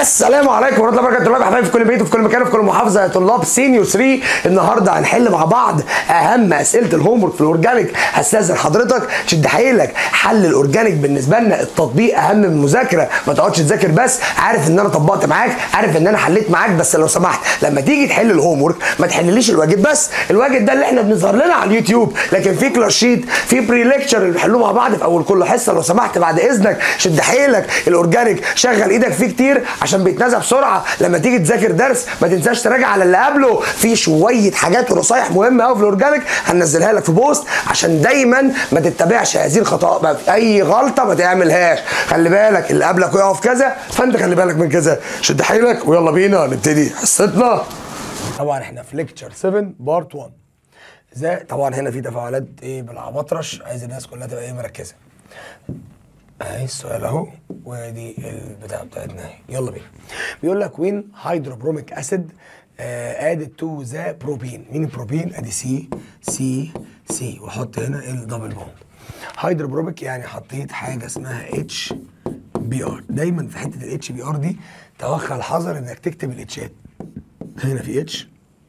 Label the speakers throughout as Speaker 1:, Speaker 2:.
Speaker 1: السلام عليكم ورحمه الله وبركاته طلاب حبايبي في كل بيت وفي كل مكان وفي كل محافظه يا طلاب سينيور 3 النهارده هنحل مع بعض اهم اسئله الهوم ورك في الاورجانيك هستاذن حضرتك تشد حيلك حل الاورجانيك بالنسبه لنا التطبيق اهم من المذاكره ما تقعدش تذاكر بس عارف ان انا طبقت معاك عارف ان انا حليت معاك بس لو سمحت لما تيجي تحل الهوم ورك ما تحلليش الواجب بس الواجب ده اللي احنا بنظهر لنا على اليوتيوب لكن في كلاس شيت في بري ليكتشر اللي بنحلوه مع بعض في اول كل حصه لو سمحت بعد اذنك شد حيلك الاورجانيك شغل ايدك فيه كتير عشان بيتنازع بسرعه لما تيجي تذاكر درس ما تنساش تراجع على اللي قبله في شويه حاجات ونصايح مهمه قوي في الاورجانيك هننزلها لك في بوست عشان دايما ما تتبعش هذه الخطا ما في اي غلطه ما تعملهاش خلي بالك اللي قبلك وقع في كذا فانت خلي بالك من كذا شد حيلك ويلا بينا نبتدي حصتنا طبعا احنا في ليكتشر 7 بارت 1 زي طبعا هنا في تفاعلات ايه بالعبطرش عايز الناس كلها تبقى ايه مركزه اهي السؤال اهو وادي البتاع بتاعتنا اهي يلا بينا بيقول لك وين هيدروبروميك اسيد ادد تو ذا بروبين مين البروبين ادي سي سي سي واحط هنا الدبل بوند هيدروبروميك يعني حطيت حاجه اسمها اتش بي ار دايما في حته الاتش بي ار دي توخى الحذر انك تكتب الاتشات هنا في اتش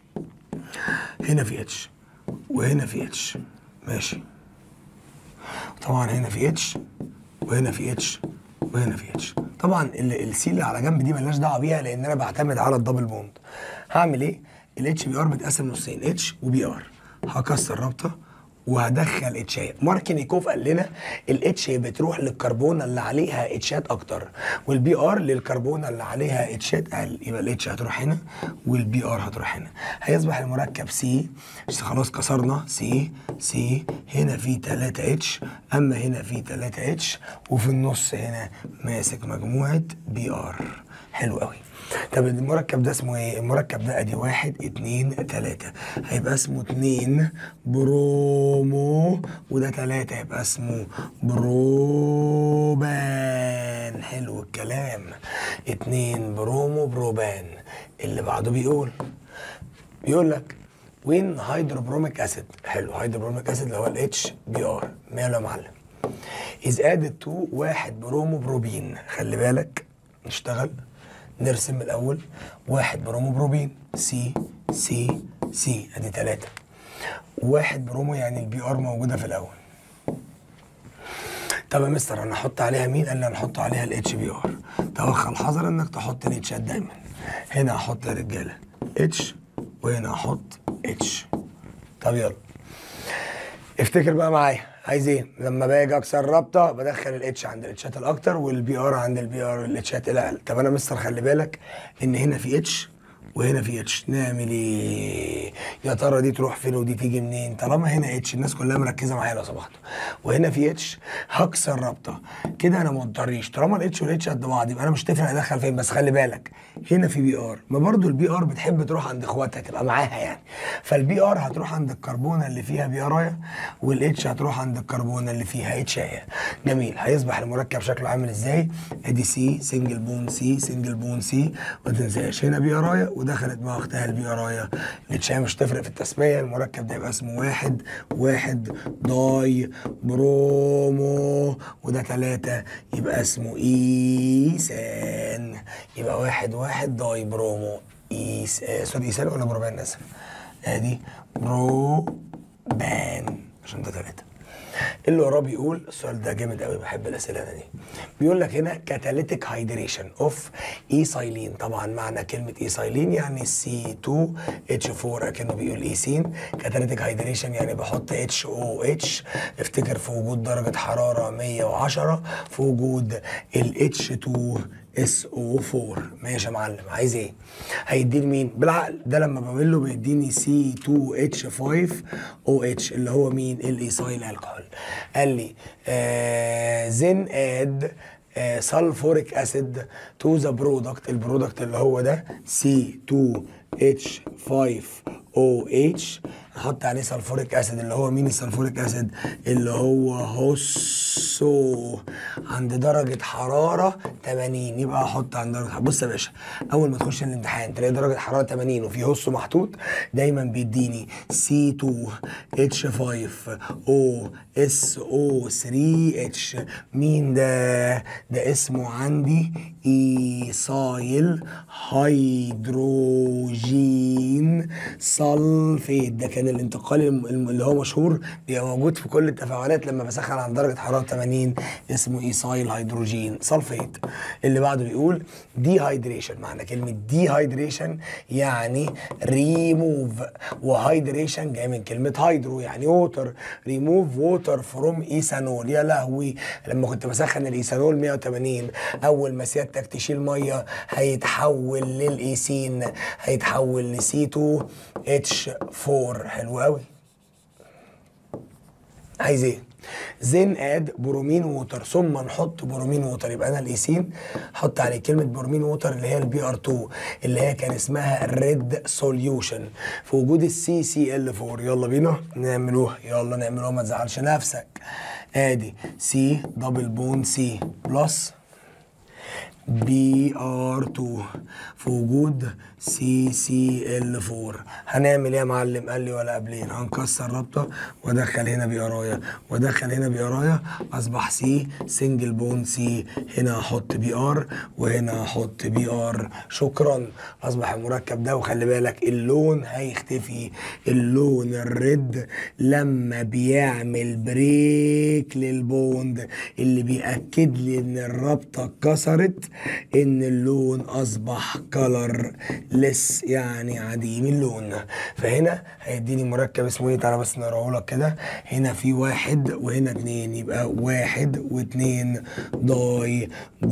Speaker 1: هنا في اتش وهنا في اتش ماشي طبعا هنا في اتش وهنا في اتش وهنا في اتش طبعا السي اللي على جنب دي ملناش دعوه بيها لان انا بعتمد على الدبل بوند هعمل ايه الاتش بي ار بيتقسم نصين اتش وبي ار هكسر رابطه وهدخل اتشات ماركينيكوف قال لنا الاتش بتروح للكربونه اللي عليها اتشات اكتر والبي ار للكربونه اللي عليها اتشات اقل يبقى الاتش هتروح هنا والبي ار هتروح هنا هيصبح المركب سي خلاص كسرنا سي سي هنا في 3 اتش اما هنا في 3 اتش وفي النص هنا ماسك مجموعه بي ار حلو قوي طب المركب ده اسمه ايه؟ المركب ده ادي واحد اتنين تلاتة هيبقى اسمه اتنين برومو وده تلاتة يبقى اسمه بروبان حلو الكلام اتنين برومو بروبان اللي بعده بيقول بيقول لك وين هيدروبروميك اسيد حلو هيدروبروميك اسيد اللي هو الاتش بي ار ماله يا معلم از ادد تو واحد برومو بروبين خلي بالك نشتغل نرسم الاول واحد برومو بروبين سي سي سي ادي تلاتة واحد برومو يعني البي ار موجودة في الاول طب يا مستر انا احط عليها مين؟ قال لي هنحط عليها الاتش بي ار توخى الحذر انك تحط الاتشات دايما هنا احط يا رجاله اتش وهنا احط اتش طب يلا افتكر بقى معايا عايز ايه؟ لما باجي اكسر رابطه بدخل الاتش عند الاتشات الاكتر والبي ار عند البي ار الاتشات الاقل، طب انا مستر خلي بالك ان هنا في اتش وهنا في اتش نعمل ايه؟ يا ترى دي تروح فين ودي تيجي منين؟ طالما هنا اتش الناس كلها مركزه معايا لو سمحتوا وهنا في اتش هكسر رابطه كده انا ما اضطريش طالما الاتش والاتش قد بعض يبقى انا مش تفرق ادخل فين بس خلي بالك هنا في بي ار ما برضو البي ار بتحب تروح عند اخواتها تبقى معاها يعني فالبي ار هتروح عند الكربونه اللي فيها بي ارايا والاتش هتروح عند الكربونه اللي فيها اتشايه جميل هيصبح المركب شكله عامل ازاي؟ ادي سي سنجل بون سي سنجل بون سي ما تنساش هنا بي ارايا ودخلت مع اختها البي ارايا الاتشايه مش تفرق في التسميه المركب ده يبقى اسمه واحد واحد داي برومو وده ثلاثة يبقى اسمه ايسان يبقى واحد واحد داي برومو ايس آه سوري ايسان ولا بروبان اسف ادي بروبان عشان ده ثلاثة اللي وراه بيقول السؤال ده جامد قوي بحب الاسئله دي بيقول لك هنا كاتاليتيك هايدريشن اوف ايسايلين طبعا معنى كلمه ايسايلين يعني سي 2 اتش 4 اكنه بيقول ايسين كاتاليتيك هايدريشن يعني بحط اتش او اتش افتكر في وجود درجه حراره 110 في وجود الاتش 2 اس او 4 ماشي يا معلم عايز ايه هيديني مين بالعقل ده لما بقول له بيديني سي 2 اتش 5 او اتش اللي هو مين الايسايل الكحول قال لي آه زين اد سلفوريك اسيد تو ذا برودكت البرودكت اللي هو ده سي 2 اتش 5 او اتش نحط عليه سلفوريك اسيد اللي هو مين السلفوريك اسيد اللي هو هوسو عند درجه حراره 80 يبقى احط عند درجه حرارة. بص يا باشا اول ما تخش الامتحان تلاقي درجه حراره 80 وفي هوسو محطوط دايما بيديني C2 H5 O S O 3 H مين ده ده اسمه عندي ايثايل هيدروجين سلفيت ده كان الانتقال الم- الم- اللي هو مشهور بيبقى موجود في كل التفاعلات لما بسخن عن درجه حراره 80 اسمه ايثايل هيدروجين سلفيت اللي بعده بيقول دي هايدريشن معنى كلمه دي هايدريشن يعني ريموف وهايدريشن جاي من كلمه هيدرو يعني ووتر ريموف ووتر فروم ايثانول يا لهوي لما كنت بسخن الايثانول 180 اول ما سيادتك تشيل ميه هيتحول للايثين هيتحول لسي 2 اتش 4 حلو قوي عايز ايه؟ زين اد برومين ووتر ثم نحط برومين ووتر يبقى انا الايسين حط عليه كلمه برومين ووتر اللي هي البي ار 2 اللي هي كان اسمها ريد سوليوشن في وجود السي سي ال 4 يلا بينا نعملوها يلا نعملوها ما تزعلش نفسك ادي سي دبل بون سي بلس بي ار 2 في وجود سي سي ال 4 هنعمل ايه يا معلم قال لي ولا قبلين هنكسر رابطه وادخل هنا بي ارايا وادخل هنا بي ارايا اصبح سي سنجل بون سي هنا احط بي ار وهنا احط بي ار شكرا اصبح المركب ده وخلي بالك اللون هيختفي اللون الريد لما بيعمل بريك للبوند اللي بيأكد لي ان الرابطه اتكسرت ان اللون اصبح كلر لس يعني عديم اللون فهنا هيديني مركب اسمه ايه تعالى بس نقراه لك كده هنا في واحد وهنا اتنين يبقى واحد واتنين داي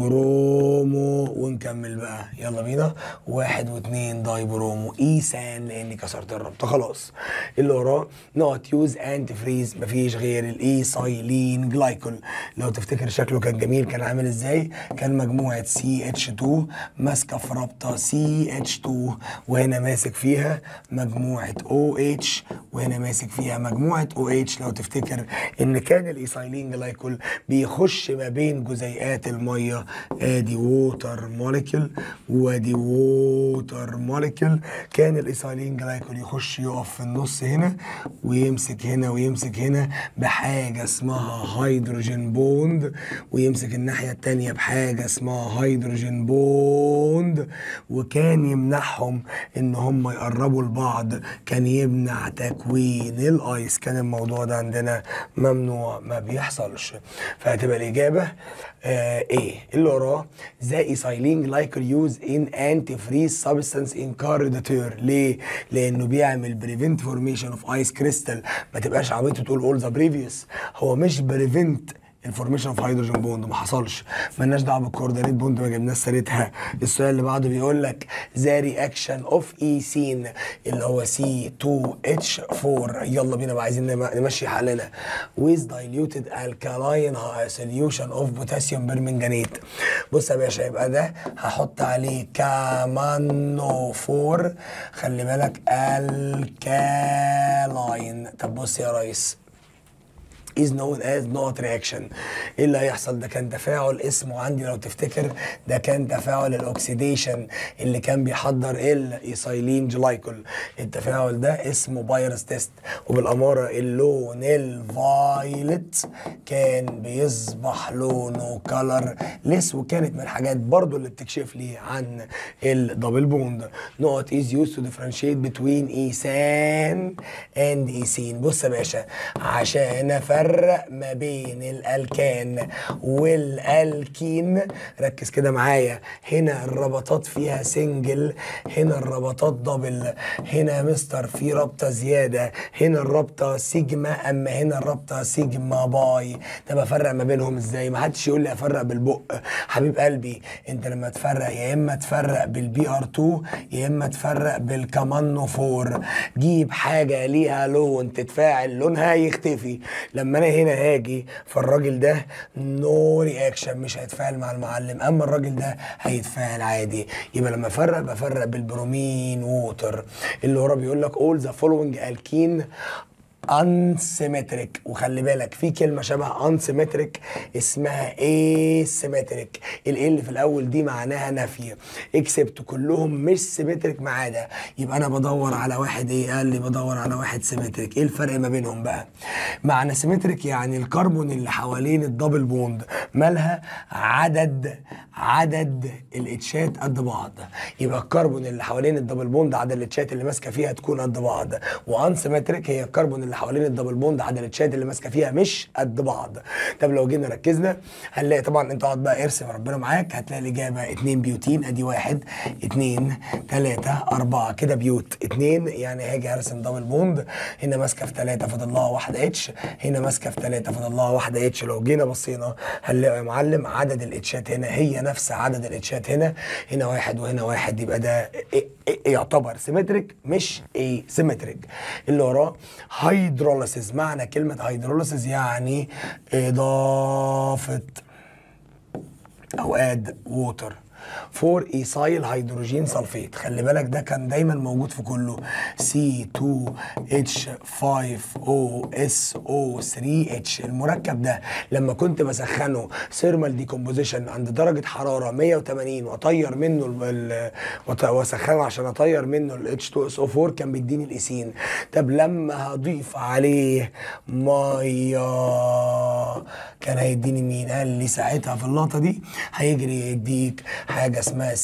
Speaker 1: برومو ونكمل بقى يلا بينا واحد واتنين داي برومو ايسان لاني كسرت الرابطه خلاص اللي وراه نوت يوز انتي فريز مفيش غير الايسايلين جلايكول لو تفتكر شكله كان جميل كان عامل ازاي كان مجموعه سي اتش 2 ماسكه في رابطه سي اتش 2 وهنا ماسك فيها مجموعه او اتش وهنا ماسك فيها مجموعه او اتش لو تفتكر ان كان الايسايلين جلايكول بيخش ما بين جزيئات الميه ادي ووتر موليكيول وادي ووتر موليكيول كان الايسايلين جلايكول يخش يقف في النص هنا ويمسك هنا ويمسك هنا بحاجه اسمها هيدروجين بوند ويمسك الناحيه التانيه بحاجه اسمها هيدروجين بوند وكان يمنعهم ان هم يقربوا لبعض كان يمنع تكوين الايس كان الموضوع ده عندنا ممنوع ما بيحصلش فهتبقى الاجابه آه ايه اللي وراه ذا ايثايلين جلايكول يوز ان انتي فريز سبستانس ان كارداتور ليه؟ لانه بيعمل بريفنت فورميشن اوف ايس كريستال ما تبقاش عبيط وتقول اول ذا بريفيوس هو مش بريفنت الفورميشن اوف هيدروجين بوند ما حصلش مالناش دعوه بالكوردينيت بوند ما جبناش سيرتها السؤال اللي بعده بيقول لك ذا رياكشن اوف ايثين اللي هو سي 2 اتش 4 يلا بينا بقى عايزين نم- نمشي حالنا with diluted alkaline solution of potassium permanganate بص يا باشا يبقى ده هحط عليه كامانو 4 خلي بالك الكالاين طب بص يا ريس is known as not reaction ايه اللي هيحصل ده كان تفاعل اسمه عندي لو تفتكر ده كان تفاعل الاكسيديشن اللي كان بيحضر الايثايلين جلايكول التفاعل ده اسمه بايرس تيست وبالاماره اللون الفايلت كان بيصبح لونه كلر ليس وكانت من الحاجات برضو اللي بتكشف لي عن الدبل بوند نقط is used to differentiate between ايثان and ايثين بص يا باشا عشان افرق ما بين الالكان والالكين ركز كده معايا هنا الربطات فيها سنجل هنا الربطات دبل هنا يا مستر في رابطه زياده هنا الرابطه سيجما اما هنا الرابطه سيجما باي طب افرق ما بينهم ازاي ما حدش يقول لي افرق بالبق حبيب قلبي انت لما تفرق يا اما تفرق بالبي ار 2 يا اما تفرق بالكمانو 4 جيب حاجه ليها لون تتفاعل لونها يختفي لما لما انا هنا هاجي فالراجل ده نو رياكشن مش هيتفاعل مع المعلم اما الراجل ده هيتفاعل عادي يبقى لما افرق بفرق بالبرومين ووتر اللي ورا بيقول لك all the following alkene unsymmetric وخلي بالك في كلمه شبه unsymmetric اسمها asymmetric ال اللي في الاول دي معناها نفي اكسبت كلهم مش سيمتريك ما عدا يبقى انا بدور على واحد ايه قال لي بدور على واحد سيمتريك ايه الفرق ما بينهم بقى معنى سيمتريك يعني الكربون اللي حوالين الدبل بوند مالها عدد عدد الاتشات قد بعض يبقى الكربون اللي حوالين الدبل بوند عدد الاتشات اللي ماسكه فيها تكون قد بعض وانسيمتريك هي الكربون اللي حوالين الدبل بوند عدد الاتشات اللي ماسكه فيها مش قد بعض طب لو جينا ركزنا هنلاقي طبعا انت اقعد بقى ارسم ربنا معاك هتلاقي الاجابه 2 بيوتين ادي واحد 2 3 4 كده بيوت 2 يعني هاجي ارسم دبل بوند هنا ماسكه في 3 فاضل لها واحده اتش هنا ماسكه في 3 فاضل لها واحده اتش لو جينا بصينا هنلاقي يا معلم عدد الاتشات هنا هي نفس عدد الاتشات هنا هنا واحد وهنا واحد يبقى ده إيه إيه يعتبر سيمتريك مش ايه سيمتريك اللي وراه هيدروليسيس معنى كلمه هيدروليسيس يعني اضافه او اد ووتر فور ايثايل هيدروجين سلفيت خلي بالك ده كان دايما موجود في كله C2H5OSO3H المركب ده لما كنت بسخنه ثيرمال ديكومبوزيشن عند درجه حراره 180 واطير منه ال- ال- وط- واسخنه عشان اطير منه ال H2SO4 كان بيديني الايثين طب لما هضيف عليه ميه كان هيديني مين قال لي ساعتها في اللقطه دي هيجري يديك حاجه اسمها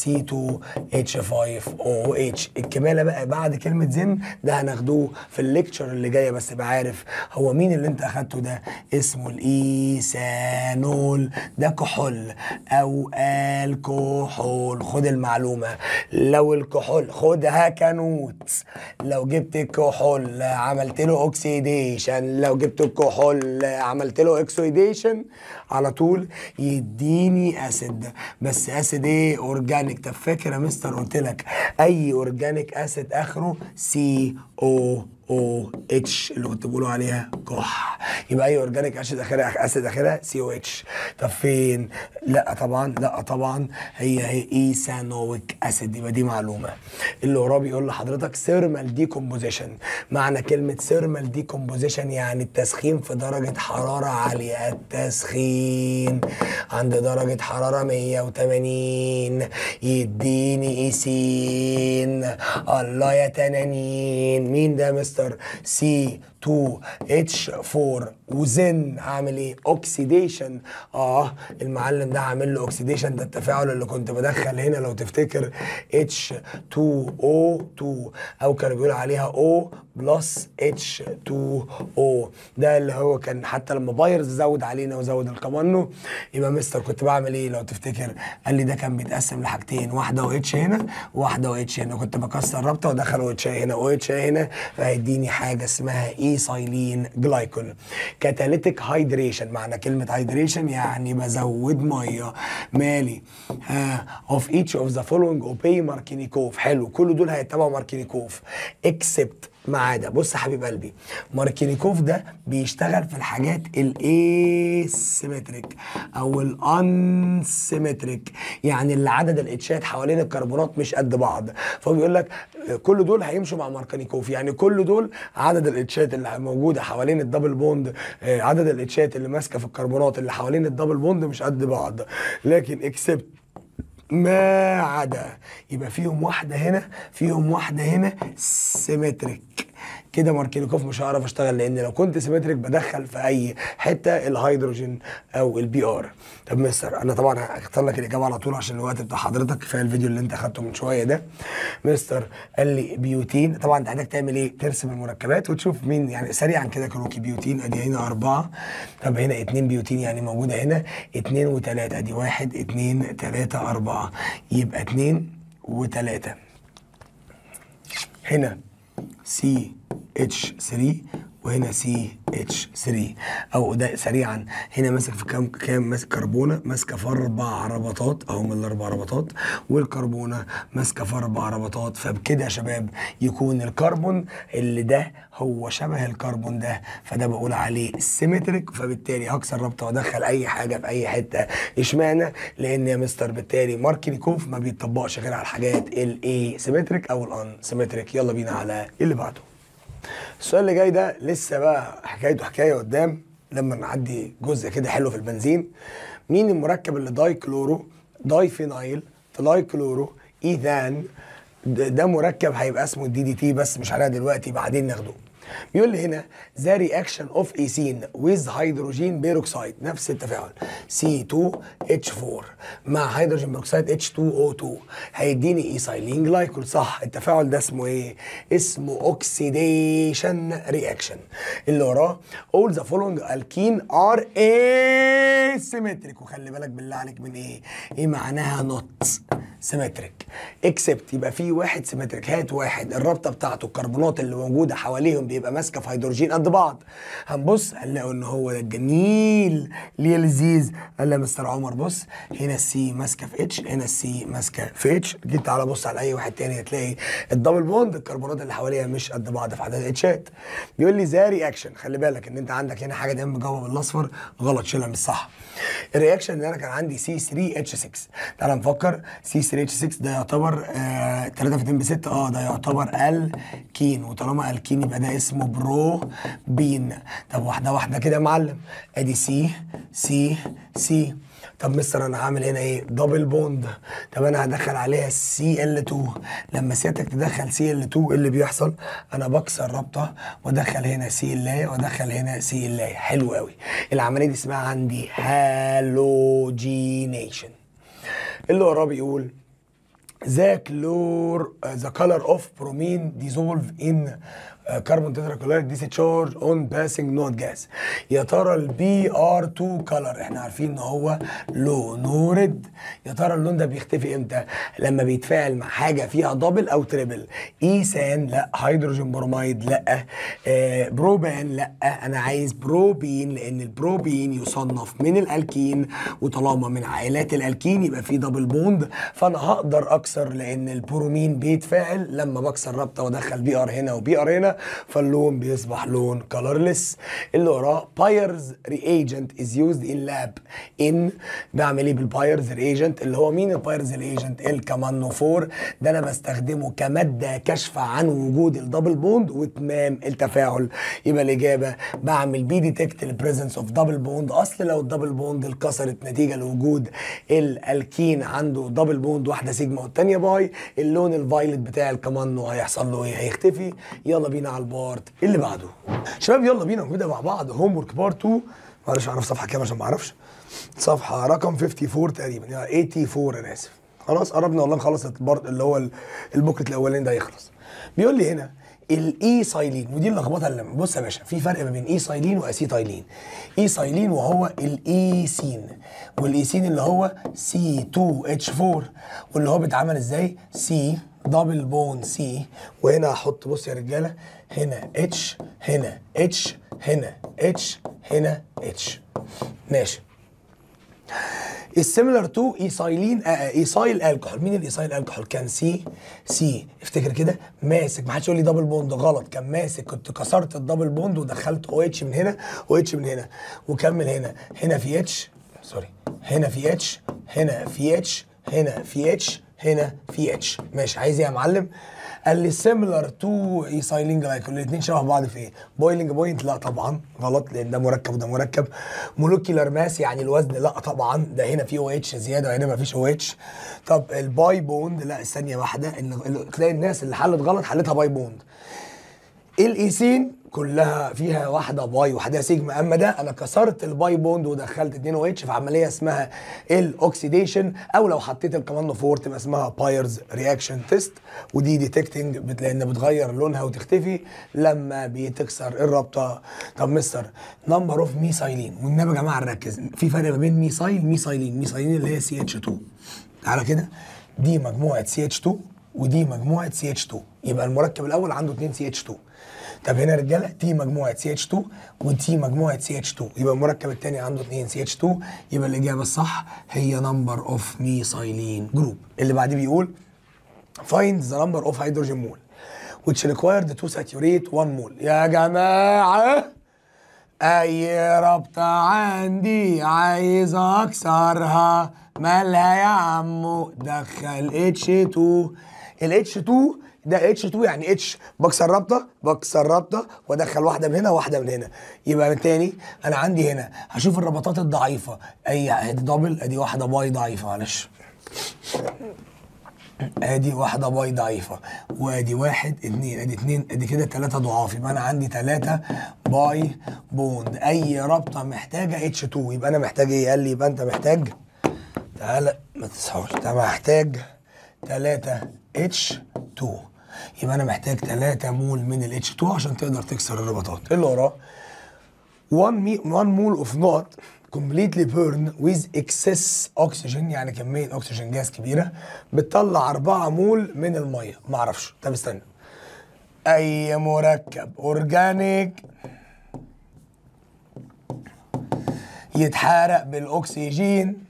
Speaker 1: C2H5OH الكماله بقى بعد كلمه زن ده هناخدوه في الليكتشر اللي جايه بس ابقى عارف هو مين اللي انت اخدته ده اسمه الايثانول ده كحول او الكحول خد المعلومه لو الكحول خدها كنوت لو جبت الكحول عملت له اوكسيديشن لو جبت الكحول عملت له اكسيديشن على طول يديني اسيد بس اسيد ايه اورجانيك طب فاكر يا مستر قلت لك اي اورجانيك اسيد اخره سي او او اتش اللي كنت بقولوا عليها كح يبقى اي اورجانيك اسيد اخرها اسيد اخرها سي او اتش طب فين لا طبعا لا طبعا هي هي ايثانويك اسيد يبقى دي معلومه اللي وراه بيقول لحضرتك ثيرمال ديكومبوزيشن معنى كلمه ثيرمال ديكومبوزيشن يعني التسخين في درجه حراره عاليه التسخين عند درجه حراره 180 يديني ايسين الله يا تنانين مين ده يا مستر سي 2 اتش 4 وزن عامل ايه اوكسيديشن اه المعلم ده عامل له اوكسيديشن ده التفاعل اللي كنت بدخل هنا لو تفتكر اتش 2 او 2 او كانوا بيقولوا عليها او بلس اتش 2 او ده اللي هو كان حتى لما بايرز زود علينا وزود الكمانو يبقى مستر كنت بعمل ايه لو تفتكر قال لي ده كان بيتقسم لحاجتين واحده او اتش هنا وواحده او اتش هنا كنت بكسر رابطه وادخل او اتش هنا او اتش هنا فهيديني حاجه اسمها ايثايلين جلايكول كاتاليتيك هايدريشن معنى كلمه هايدريشن يعني بزود ميه مالي ها اوف ايتش اوف ذا فولوينج اوبي ماركينيكوف حلو كل دول هيتبعوا ماركينيكوف اكسبت ما عدا بص يا حبيب قلبي ماركينيكوف ده بيشتغل في الحاجات الايسيمتريك او الانسيمتريك يعني اللي عدد الاتشات حوالين الكربونات مش قد بعض فهو بيقول لك كل دول هيمشوا مع ماركينيكوف يعني كل دول عدد الاتشات اللي موجوده حوالين الدبل بوند آه، عدد الاتشات اللي ماسكه في الكربونات اللي حوالين الدبل بوند مش قد بعض لكن اكسبت ما عدا يبقى فيهم واحده هنا فيهم واحده هنا سيمتريك كده ماركينيكوف مش هعرف اشتغل لان لو كنت سيمتريك بدخل في اي حته الهيدروجين او البي ار طب مستر انا طبعا هختار لك الاجابه على طول عشان الوقت بتاع حضرتك كفايه الفيديو اللي انت اخدته من شويه ده مستر قال لي بيوتين طبعا انت محتاج تعمل ايه ترسم المركبات وتشوف مين يعني سريعا كده كروكي بيوتين ادي هنا اربعه طب هنا اتنين بيوتين يعني موجوده هنا اتنين وتلاته ادي واحد اتنين تلاته اربعه يبقى اتنين وتلاته هنا سي اتش 3 وهنا سي اتش 3 او ده سريعا هنا ماسك في كام كام ماسك كربونه ماسكه في اربع ربطات اهو من الاربع ربطات والكربونه ماسكه في اربع ربطات فبكده يا شباب يكون الكربون اللي ده هو شبه الكربون ده فده بقول عليه سيمتريك فبالتالي هكسر رابطه وادخل اي حاجه في اي حته اشمعنى لان يا مستر بالتالي ماركينيكوف ما بيطبقش غير على الحاجات الاي سيمتريك او الان سيمتريك يلا بينا على اللي بعده السؤال اللي جاي ده لسه بقى حكايته حكايه قدام لما نعدي جزء كده حلو في البنزين مين المركب اللي داي كلورو داي فينايل تلاي كلورو ايثان ده ده مركب هيبقى اسمه الدي دي تي بس مش عليها دلوقتي بعدين ناخده بيقول لي هنا ذا رياكشن اوف ايثين ويز هيدروجين بيروكسيد نفس التفاعل C2H4 مع هيدروجين بيروكسيد H2O2 هيديني ايثايلين جلايكول صح التفاعل ده اسمه ايه؟ اسمه اوكسيديشن رياكشن اللي وراه all the following alkene are asymmetric وخلي بالك بالله عليك من ايه؟ ايه معناها not سيمتريك اكسبت يبقى في واحد سيمتريك هات واحد الرابطه بتاعته الكربونات اللي موجوده حواليهم بيبقى ماسكه في هيدروجين قد بعض هنبص هنلاقوا ان هو ده الجميل ليه لذيذ قال لي يا مستر عمر بص هنا السي ماسكه في اتش هنا السي ماسكه في اتش جيت تعالى بص على اي واحد تاني هتلاقي الدبل بوند الكربونات اللي حواليها مش قد بعض في عدد الاتشات بيقول لي ذا رياكشن خلي بالك ان انت عندك هنا حاجه دايما جوه بالاصفر غلط شيلها مش صح الرياكشن اللي انا كان عندي سي 3 اتش 6 تعال نفكر سي 3 اتش 6 ده يعتبر آه 3 في 2 ب 6 اه ده يعتبر الكين وطالما الكين يبقى ده اسمه برو بين طب واحده واحده كده يا معلم ادي سي سي سي طب مستر انا هعمل هنا ايه دبل بوند طب انا هدخل عليها سي ال 2 لما سيادتك تدخل سي ال 2 ايه اللي بيحصل انا بكسر رابطه وادخل هنا سي ال وادخل هنا سي ال حلو قوي العمليه دي اسمها عندي هالوجينيشن اللي وراه بيقول the color uh, the color of bromine dissolve in uh, carbon tetrachloride discharge on passing node gas يا ترى البي ار 2 color احنا عارفين ان هو لونورد يا ترى اللون ده بيختفي امتى لما بيتفاعل مع حاجه فيها دبل او تريبل ايثان لا هيدروجين بروميد لا آه بروبان لا انا عايز بروبين لان البروبين يصنف من الالكين وطالما من عائلات الالكين يبقى في دبل بوند فانا هقدر اكسر لان البرومين بيتفاعل لما بكسر رابطه وادخل بي ار هنا وبي ار هنا فاللون بيصبح لون كلرلس اللي وراه بايرز رياجنت از يوزد ان لاب ان بعمل ايه بالبايرز رياجنت اللي هو مين البايرز رياجنت الكمانوفور ده انا بستخدمه كماده كاشفه عن وجود الدبل بوند واتمام التفاعل يبقى الاجابه بعمل بي ديتكت البريزنس اوف دبل بوند اصل لو الدبل بوند اتكسرت نتيجه لوجود الالكين عنده دبل بوند واحده سيجما والثانيه باي اللون الفايلت بتاع الكمانو هيحصل له ايه هيختفي يلا بينا على البارت اللي بعده شباب يلا بينا نبدا مع بعض هوم ورك بارت 2 معلش اعرف صفحه كام عشان ما اعرفش صفحه رقم 54 تقريبا يعني 84 انا اسف خلاص قربنا والله نخلص البارت اللي هو ال- البوكلت الاولاني ده يخلص بيقول لي هنا الاي سايلين ودي اللخبطه اللي بص يا باشا في فرق ما بين اي سايلين واسيتايلين اي سايلين وهو الايسين والايسين اللي هو سي 2 اتش 4 واللي هو بيتعمل ازاي سي دبل بون سي وهنا هحط بص يا رجاله هنا اتش هنا اتش هنا اتش هنا اتش ماشي السيميلر تو ايثايلين ايثايل الكحول مين الايثايل الكحول كان سي سي افتكر كده ماسك ما حدش يقول لي دبل بوند غلط كان ماسك كنت كسرت الدبل بوند ودخلت او اتش من هنا او اتش من هنا وكمل هنا هنا في اتش سوري هنا في اتش هنا في اتش هنا في اتش هنا في اتش ماشي عايز ايه يا معلم قال لي سيميلر تو ايثايلين جلايكول الاثنين شبه بعض في ايه بويلنج بوينت لا طبعا غلط لان ده مركب وده مركب مولكيولار ماس يعني الوزن لا طبعا ده هنا في او اتش زياده وهنا ما فيش او اتش طب الباي بوند لا ثانيه واحده إن- تلاقي الناس اللي حلت غلط حلتها باي بوند الايسين كلها فيها واحده باي وحدها سيجما اما ده انا كسرت الباي بوند ودخلت 2 او اتش في عمليه اسمها الاوكسيديشن او لو حطيت الكمانو فور تبقى اسمها بايرز رياكشن تيست ودي ديتكتنج لان بتغير لونها وتختفي لما بتكسر الرابطه طب مستر نمبر اوف ميثايلين والنبي يا جماعه نركز في فرق ما بين ميثايل ميثايلين ميثايلين اللي هي سي اتش 2 تعالى كده دي مجموعه سي اتش 2 ودي مجموعه سي اتش 2 يبقى المركب الاول عنده 2 سي اتش 2 طب هنا يا رجاله تي مجموعه سي اتش 2 وتي مجموعه سي اتش 2 يبقى المركب الثاني عنده 2 سي اتش 2 يبقى الاجابه الصح هي نمبر اوف ميثايلين جروب اللي بعديه بيقول find the number of hydrogen mole which required to saturate 1 mole يا جماعه اي رابطة عندي عايز اكسرها مالها يا عمو دخل اتش 2 الاتش 2 ده اتش 2 يعني اتش بكسر رابطه بكسر رابطه وادخل واحده من هنا وواحده من هنا يبقى تاني انا عندي هنا هشوف الربطات الضعيفه اي ادي دبل ادي واحده باي ضعيفه معلش ادي واحدة باي ضعيفة وادي واحد اتنين ادي اتنين ادي كده تلاتة ضعاف يبقى انا عندي تلاتة باي بوند اي رابطة محتاجة اتش 2 يبقى انا محتاج ايه؟ قال لي يبقى انت محتاج تعالى ما تصحاش انت محتاج تلاتة اتش 2 يبقى انا محتاج تلاتة مول من الاتش 2 عشان تقدر تكسر الرباطات اللي وراه 1 مي 1 مول اوف نوت completely burn with excess oxygen يعني كمية أكسجين جاز كبيرة بتطلع 4 مول من المية معرفش طب استنى أي مركب أورجانيك يتحرق بالأكسجين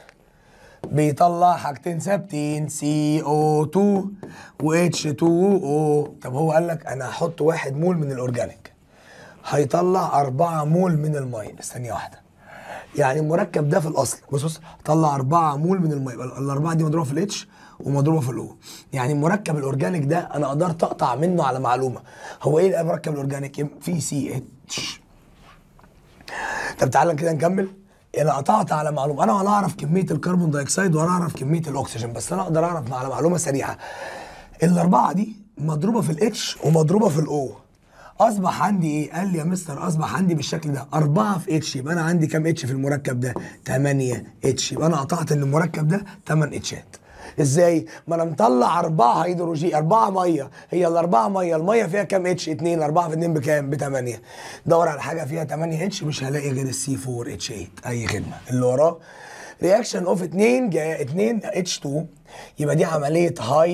Speaker 1: بيطلع حاجتين ثابتين CO2 و H2O طب هو قال لك أنا هحط واحد مول من الأورجانيك هيطلع 4 مول من المية ثانية واحدة يعني المركب ده في الاصل بص بص طلع 4 مول من الميه الاربعه دي مضروبه في الاتش ومضروبه في الاو يعني المركب الاورجانيك ده انا قدرت اقطع منه على معلومه هو ايه المركب الاورجانيك في سي اتش طب تعالى كده نكمل انا قطعت على معلومه انا ولا اعرف كميه الكربون دايوكسيد ولا اعرف كميه الاكسجين بس انا اقدر اعرف على معلومه سريعه الاربعه دي مضروبه في الاتش ومضروبه في الاو اصبح عندي ايه؟ قال لي يا مستر اصبح عندي بالشكل ده 4 في اتش يبقى انا عندي كام اتش في المركب ده؟ 8 اتش يبقى انا قطعت ان المركب ده 8 اتشات. ازاي؟ ما انا مطلع 4 هيدروجين 4 ميه هي الاربعه ميه الميه فيها كام اتش؟ 2 4 في 2 بكام؟ ب 8 دور على حاجه فيها 8 اتش مش هلاقي غير السي 4 اتش 8 اي خدمه اللي وراه رياكشن اوف 2 جايه 2 اتش 2 يبقى دي عمليه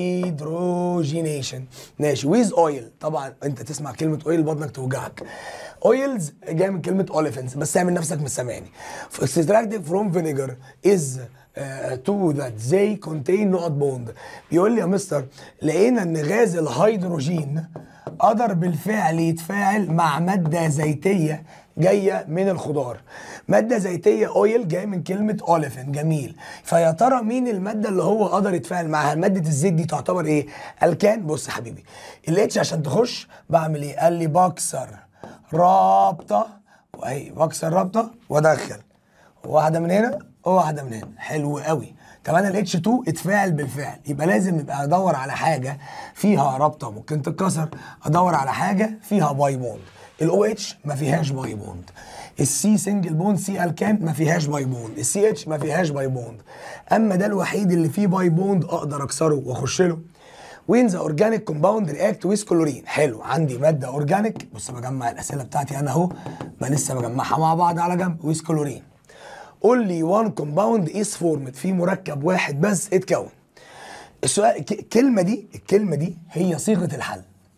Speaker 1: هيدروجينيشن ماشي ويز اويل طبعا انت تسمع كلمه اويل بطنك توجعك اويلز جايه من كلمه اوليفنز بس اعمل نفسك مش سامعني extracted from vinegar is تو ذات زي كونتين نقط بوند بيقول لي يا مستر لقينا ان غاز الهيدروجين قدر بالفعل يتفاعل مع ماده زيتيه جايه من الخضار ماده زيتيه اويل جايه من كلمه اوليفن جميل فيا ترى مين الماده اللي هو قدر يتفاعل معاها ماده الزيت دي تعتبر ايه الكان بص يا حبيبي الاتش عشان تخش بعمل ايه قال لي بكسر رابطه واهي بكسر رابطه وادخل واحده من هنا وواحده من هنا حلو قوي طب انا الاتش 2 اتفاعل بالفعل يبقى لازم يبقى ادور على حاجه فيها رابطه ممكن تتكسر ادور على حاجه فيها باي بوند الاو اتش ما فيهاش باي بوند السي سنجل بوند سي الكان ما فيهاش باي بوند السي اتش ما فيهاش باي بوند اما ده الوحيد اللي فيه باي بوند اقدر اكسره واخش له وين ذا اورجانيك كومباوند رياكت ويز كلورين حلو عندي ماده اورجانيك بص بجمع الاسئله بتاعتي انا اهو ما لسه بجمعها مع بعض على جنب ويز كلورين only one compound is formed في مركب واحد بس اتكون السؤال الكلمه دي الكلمه دي هي صيغه الحل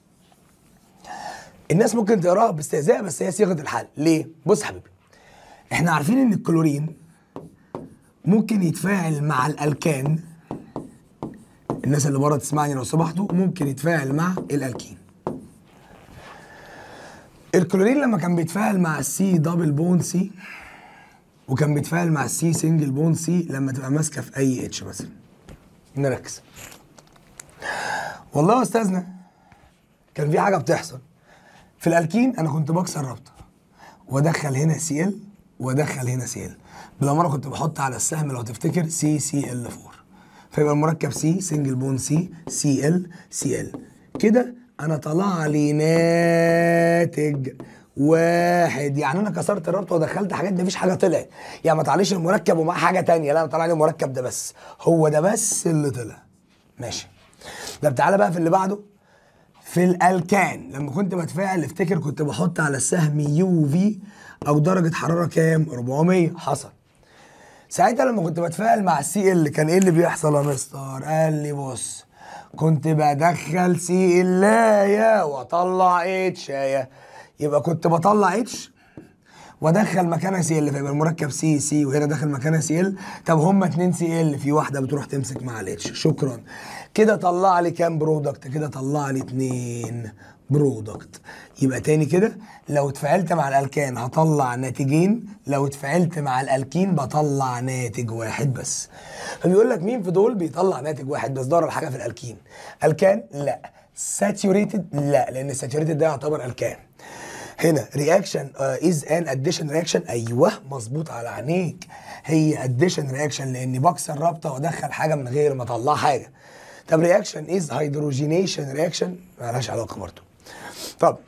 Speaker 1: الناس ممكن تقراها باستهزاء بس هي صيغه الحل ليه بص يا حبيبي احنا عارفين ان الكلورين ممكن يتفاعل مع الالكان الناس اللي بره تسمعني لو سمحتوا ممكن يتفاعل مع الالكين الكلورين لما كان بيتفاعل مع السي دبل بون سي وكان بيتفاعل مع السي سنجل بون سي لما تبقى ماسكه في اي اتش مثلا نركز والله يا استاذنا كان في حاجه بتحصل في الالكين انا كنت بكسر رابطه وادخل هنا سي ال وادخل هنا سي ال بالاماره كنت بحط على السهم لو تفتكر سي سي ال 4 فيبقى المركب سي سنجل بون سي سي ال سي ال كده انا طلع لي ناتج واحد يعني انا كسرت الرابطه ودخلت حاجات مفيش حاجه طلعت يعني ما طلعليش المركب ومعاه حاجه تانية لا انا طلع لي المركب ده بس هو ده بس اللي طلع ماشي طب تعالى بقى في اللي بعده في الالكان لما كنت بتفاعل افتكر كنت بحط على السهم يو في او درجه حراره كام 400 حصل ساعتها لما كنت بتفاعل مع السي ال كان ايه اللي بيحصل يا مستر قال لي بص كنت بدخل سي اللاية واطلع اتشاية يبقى كنت بطلع اتش وادخل مكانها سي ال فيبقى المركب سي سي وهنا داخل مكانها سي ال طب هما اتنين سي ال في واحده بتروح تمسك مع الاتش شكرا كده طلع لي كام برودكت كده طلع لي اتنين برودكت يبقى تاني كده لو اتفعلت مع الالكان هطلع ناتجين لو اتفعلت مع الالكين بطلع ناتج واحد بس فبيقول لك مين في دول بيطلع ناتج واحد بس دور على حاجه في الالكين الكان لا ساتيوريتد لا لان الساتيوريتد ده يعتبر الكان هنا رياكشن از ان اديشن رياكشن ايوه مظبوط على عينيك هي اديشن رياكشن لاني بكسر رابطه وادخل حاجه من غير ما اطلع حاجه طب رياكشن از هيدروجينيشن رياكشن مالهاش علاقه برضه طب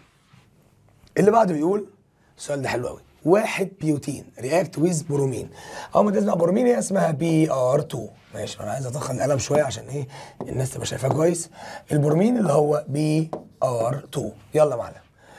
Speaker 1: اللي بعده بيقول السؤال ده حلو قوي واحد بيوتين رياكت ويز برومين اول ما تسمع برومين هي اسمها بي ار 2 ماشي انا عايز اضخم القلم شويه عشان ايه الناس تبقى شايفاه كويس البرومين اللي هو بي ار 2 يلا معلم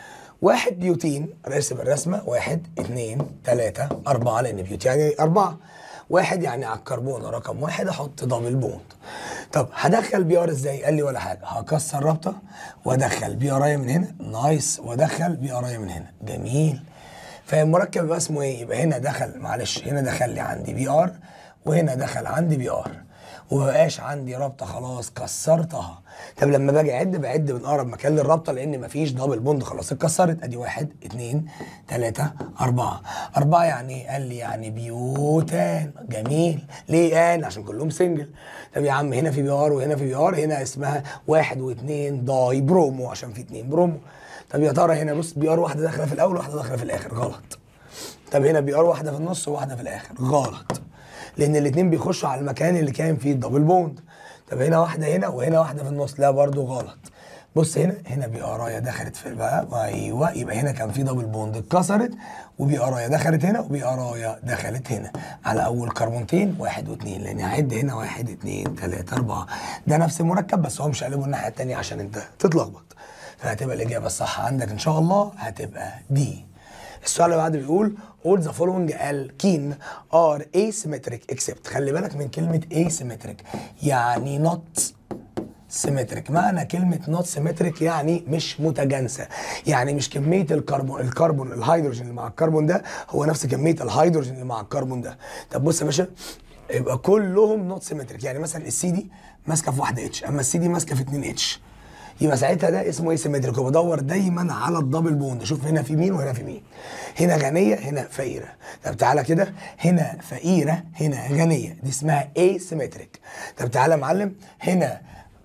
Speaker 1: واحد بيوتين رسم الرسمة واحد اتنين تلاتة أربعة لأن بيوت يعني أربعة واحد يعني على الكربون رقم واحد أحط دبل بوند طب هدخل بي ار ازاي؟ قال لي ولا حاجة هكسر رابطة وأدخل بي ار من هنا نايس وأدخل بي ار من هنا جميل فالمركب يبقى اسمه ايه؟ يبقى هنا دخل معلش هنا دخل لي عندي بي ار وهنا دخل عندي بي ار ومبقاش عندي رابطه خلاص كسرتها طب لما باجي اعد بعد من اقرب مكان للرابطه لان مفيش دبل بوند خلاص اتكسرت ادي واحد اتنين تلاته اربعه اربعه يعني ايه؟ قال لي يعني بيوتان جميل ليه ان عشان كلهم سنجل طب يا عم هنا في بي ار وهنا في بي ار هنا اسمها واحد واثنين داي برومو عشان في اتنين برومو طب يا ترى هنا بص بي ار واحده داخله في الاول وواحده داخله في الاخر غلط طب هنا بي ار واحده في النص وواحده في الاخر غلط لان الاثنين بيخشوا على المكان اللي كان فيه الدبل بوند طب هنا واحده هنا وهنا واحده في النص لا برضو غلط بص هنا هنا بي ارايا دخلت في بقى ايوه يبقى هنا كان في دبل بوند اتكسرت وبي ارايا دخلت هنا وبي ارايا دخلت هنا على اول كربونتين واحد واثنين لان هعد هنا واحد اثنين ثلاثه اربعه ده نفس المركب بس هو مش قلبه الناحيه الثانيه عشان انت تتلخبط فهتبقى الاجابه الصح عندك ان شاء الله هتبقى دي السؤال اللي بعده بيقول all the following alkene are asymmetric except خلي بالك من كلمة asymmetric يعني not symmetric معنى كلمة not symmetric يعني مش متجانسة يعني مش كمية الكربون الكربون الهيدروجين اللي مع الكربون ده هو نفس كمية الهيدروجين اللي مع الكربون ده طب بص يا باشا يبقى كلهم نوت سيمتريك يعني مثلا السي دي ماسكه في واحده اتش اما السي دي ماسكه في 2 اتش يبقى ساعتها ده اسمه ايه سيمتريك وبدور دايما على الدبل بوند اشوف هنا في مين وهنا في مين هنا غنيه هنا فقيره طب تعالى كده هنا فقيره هنا غنيه دي اسمها اي سيمتريك طب تعالى يا معلم هنا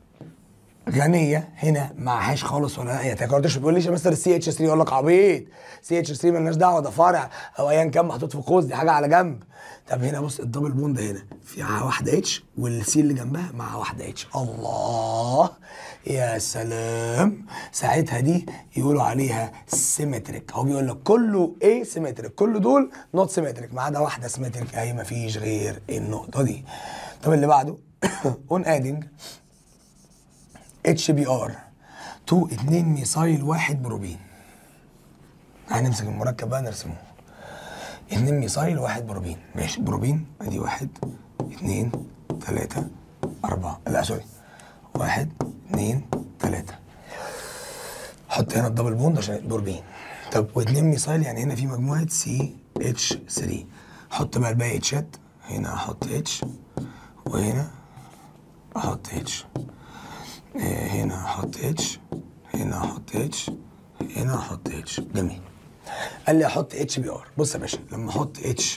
Speaker 1: غنيه هنا معهاش خالص ولا هي تكررتش بتقول لي يا مستر السي اتش 3 اقول لك عبيط سي اتش 3 مالناش دعوه ده فرع او ايا كان محطوط في قوس دي حاجه على جنب طب هنا بص الدبل بوند هنا في واحده اتش والسي اللي جنبها مع واحده اتش الله يا سلام ساعتها دي يقولوا عليها سيمتريك هو بيقول لك كله ايه سيمتريك كل دول نوت سيمتريك ما عدا واحده سيمتريك اهي ما فيش غير النقطه دي طب اللي بعده اون ادنج اتش بي ار 2 2 ميثايل 1 بروبين هنمسك المركب بقى نرسمه 2 ميثايل 1 بروبين ماشي بروبين ادي 1 2 3 4 لا سوري 1 2 3 حط هنا الدبل بوند عشان بروبين طب و2 ميثايل يعني هنا في مجموعه سي اتش 3 حط بقى الباقي اتشات هنا احط اتش وهنا احط اتش هنا احط اتش هنا احط اتش هنا احط اتش جميل قال لي احط اتش بي ار بص يا باشا لما احط اتش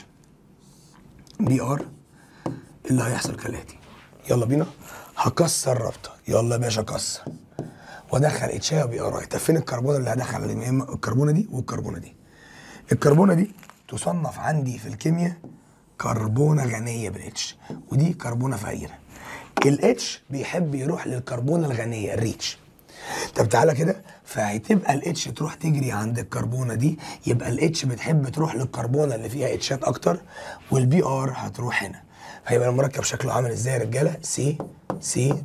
Speaker 1: بي ار اللي هيحصل كالاتي يلا بينا هكسر رابطه يلا يا باشا كسر وادخل اتشاي وبي ار طب فين الكربون اللي هدخل عليه اما الكربونه دي والكربونه دي الكربونه دي تصنف عندي في الكيمياء كربونه غنيه بالاتش ودي كربونه فقيره الاتش بيحب يروح للكربونه الغنيه الريتش طب تعالى كده فهتبقى الاتش تروح تجري عند الكربونه دي يبقى الاتش بتحب تروح للكربونه اللي فيها اتشات اكتر والبي ار هتروح هنا فيبقى المركب شكله عامل ازاي يا رجاله سي سي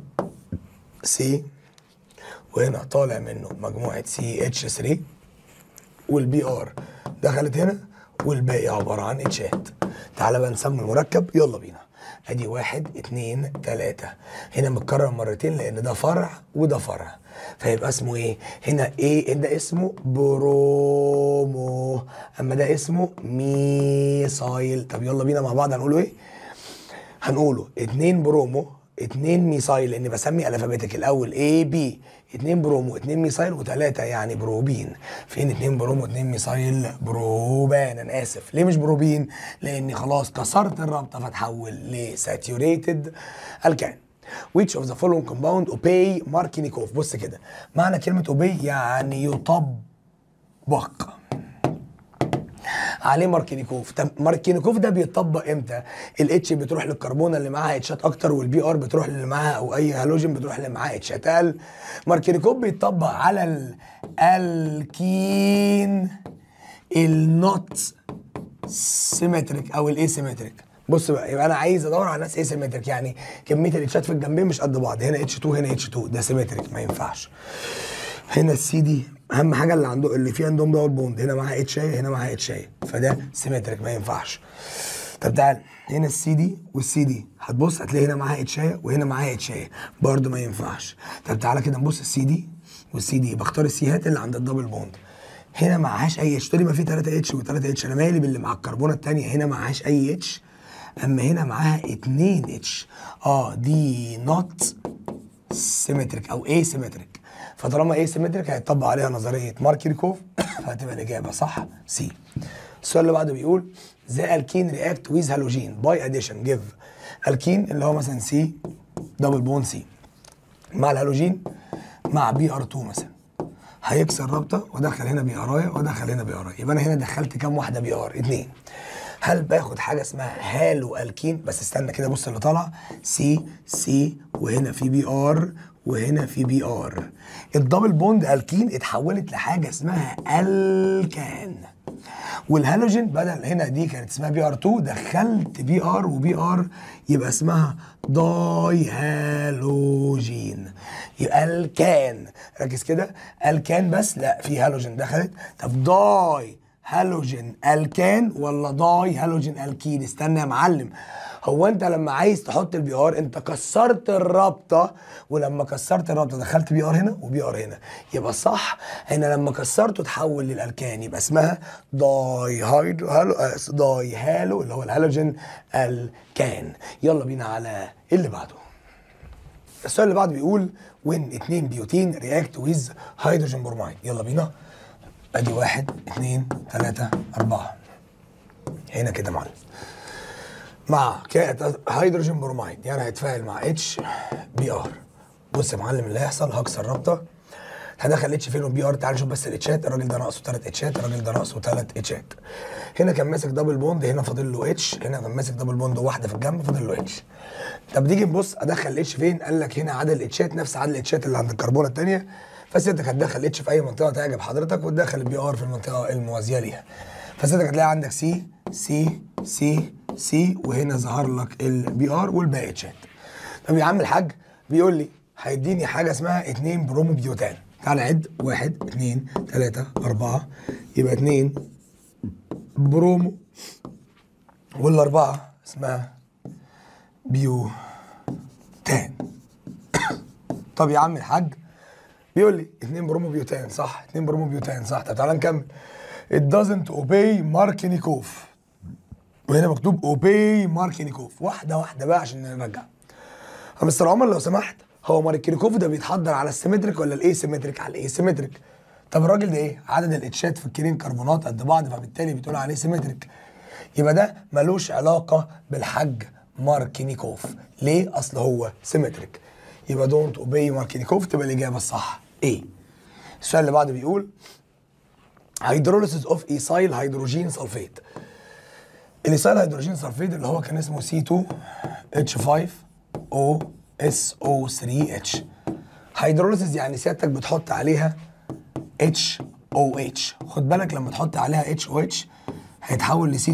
Speaker 1: سي وهنا طالع منه مجموعه سي اتش 3 والبي ار دخلت هنا والباقي عباره عن اتشات تعالى بقى نسمي المركب يلا بينا ادي واحد اتنين تلاتة هنا متكرر مرتين لان ده فرع وده فرع فيبقى اسمه ايه هنا ايه ده اسمه برومو اما ده اسمه ميسايل طب يلا بينا مع بعض هنقوله ايه هنقوله اتنين برومو اتنين ميسايل لان بسمي الفابيتك الاول اي بي اتنين برومو اتنين ميسايل وتلاته يعني بروبين فين اتنين برومو اتنين ميسايل بروبان انا اسف ليه مش بروبين لاني خلاص كسرت الرابطه فتحول لساتيوريتد الكان which of the following compound obey ماركينيكوف بص كده معنى كلمه obey يعني يطبق عليه ماركينيكوف طب ماركينيكوف ده بيطبق امتى الاتش بتروح للكربونه اللي معاها اتشات اكتر والبي ار بتروح للي معاها او اي هالوجين بتروح اللي معاها اتشات اقل ماركينيكوف بيطبق على الالكين النوت سيمتريك او الايسيمتريك بص بقى يبقى انا عايز ادور على ناس ايسيمتريك يعني كميه الاتشات في الجنبين مش قد بعض هنا اتش 2 هنا اتش 2 ده سيمتريك ما ينفعش هنا السي دي اهم حاجه اللي عنده اللي فيه عندهم دبل بوند هنا معاها اتش اي هنا معاها اتش اي فده سيمتريك ما ينفعش طب تعال هنا السي دي والسي دي هتبص هتلاقي هنا معاها اتش اي وهنا معاها اتش اي برده ما ينفعش طب تعالى كده نبص السي دي والسي دي بختار السيهات اللي عند الدبل بوند هنا معهاش اي اتش تقولي ما في 3 اتش و3 اتش انا مالي باللي مع الكربونه الثانيه هنا معهاش اي اتش اما هنا معاها 2 اتش اه دي نوت سيمتريك او اي سيمتريك فطالما اي سيمتريك هيطبق عليها نظريه ماركيركوف فهتبقى الاجابه صح سي السؤال اللي بعده بيقول ذا الكين رياكت ويز هالوجين باي اديشن جيف الكين اللي هو مثلا سي دبل بون سي مع الهالوجين مع بي ار 2 مثلا هيكسر رابطه وادخل هنا بي ار وادخل هنا بي ار يبقى انا هنا دخلت كام واحده بي ار اتنين هل باخد حاجه اسمها هالو الكين بس استنى كده بص اللي طالع سي سي وهنا في بي ار وهنا في بي ار الدبل بوند الكين اتحولت لحاجه اسمها الكان والهالوجين بدل هنا دي كانت اسمها بي ار 2 دخلت بي ار وبي ار يبقى اسمها داي هالوجين يبقى الكان ركز كده الكان بس لا في هالوجين دخلت طب داي هالوجين الكان ولا داي هالوجين الكين استنى يا معلم هو انت لما عايز تحط البي ار انت كسرت الرابطه ولما كسرت الرابطه دخلت بي ار هنا وبي ار هنا يبقى صح هنا لما كسرته تحول للالكان يبقى اسمها داي هايدرو هالو آه، داي هالو اللي هو الهالوجين الكان يلا بينا على اللي بعده السؤال اللي بعده بيقول وين اتنين بيوتين رياكت ويز هيدروجين برومايد يلا بينا ادي واحد اتنين تلاتة اربعة هنا كده يا معلم مع كائن هيدروجين برومايد يعني هيتفاعل مع اتش بي ار بص يا معلم اللي هيحصل هكسر رابطه هدخل اتش فين وبي ار تعال نشوف بس الاتشات الراجل ده ناقصه ثلاث اتشات الراجل ده ناقصه ثلاث اتشات هنا كان ماسك دبل بوند هنا فاضل له اتش هنا كان ماسك دبل بوند واحده في الجنب فاضل له اتش طب نيجي نبص ادخل الاتش فين قال لك هنا عدد الاتشات نفس عدد الاتشات اللي عند الكربونه الثانيه فسيادتك هتدخل اتش في اي منطقه تعجب حضرتك وتدخل البي ار في المنطقه الموازيه ليها فسيادتك هتلاقي عندك سي سي سي سي وهنا ظهر لك البي ار والباقي اتشات طب يا عم الحاج بيقول لي هيديني حاجه اسمها 2 برومو بيوتان تعال عد واحد اتنين تلاتة أربعة يبقى اتنين برومو والأربعة اسمها بيوتان طب يا عم الحاج بيقول لي 2 برومو بيوتان صح 2 برومو بيوتان صح طب تعالى نكمل it doesn't obey ماركينيكوف وهنا مكتوب اوبي ماركينيكوف واحده واحده بقى عشان نرجع يا مستر عمر لو سمحت هو ماركينيكوف ده بيتحضر على السيمتريك ولا الاي سيمتريك على الاي سيمتريك طب الراجل ده ايه عدد الاتشات في الكرين كربونات قد بعض فبالتالي بتقول عليه سيمتريك يبقى ده ملوش علاقه بالحاج ماركينيكوف ليه اصل هو سيمتريك يبقى دونت اوبي ماركينيكوف تبقى الاجابه الصح ايه السؤال اللي بعده بيقول هيدروليسيس اوف ايثايل هيدروجين سلفيت الايثايل هيدروجين سلفيت اللي هو كان اسمه C2H5OSO3H هيدروليسيس يعني سيادتك بتحط عليها HOH خد بالك لما تحط عليها HOH هيتحول ل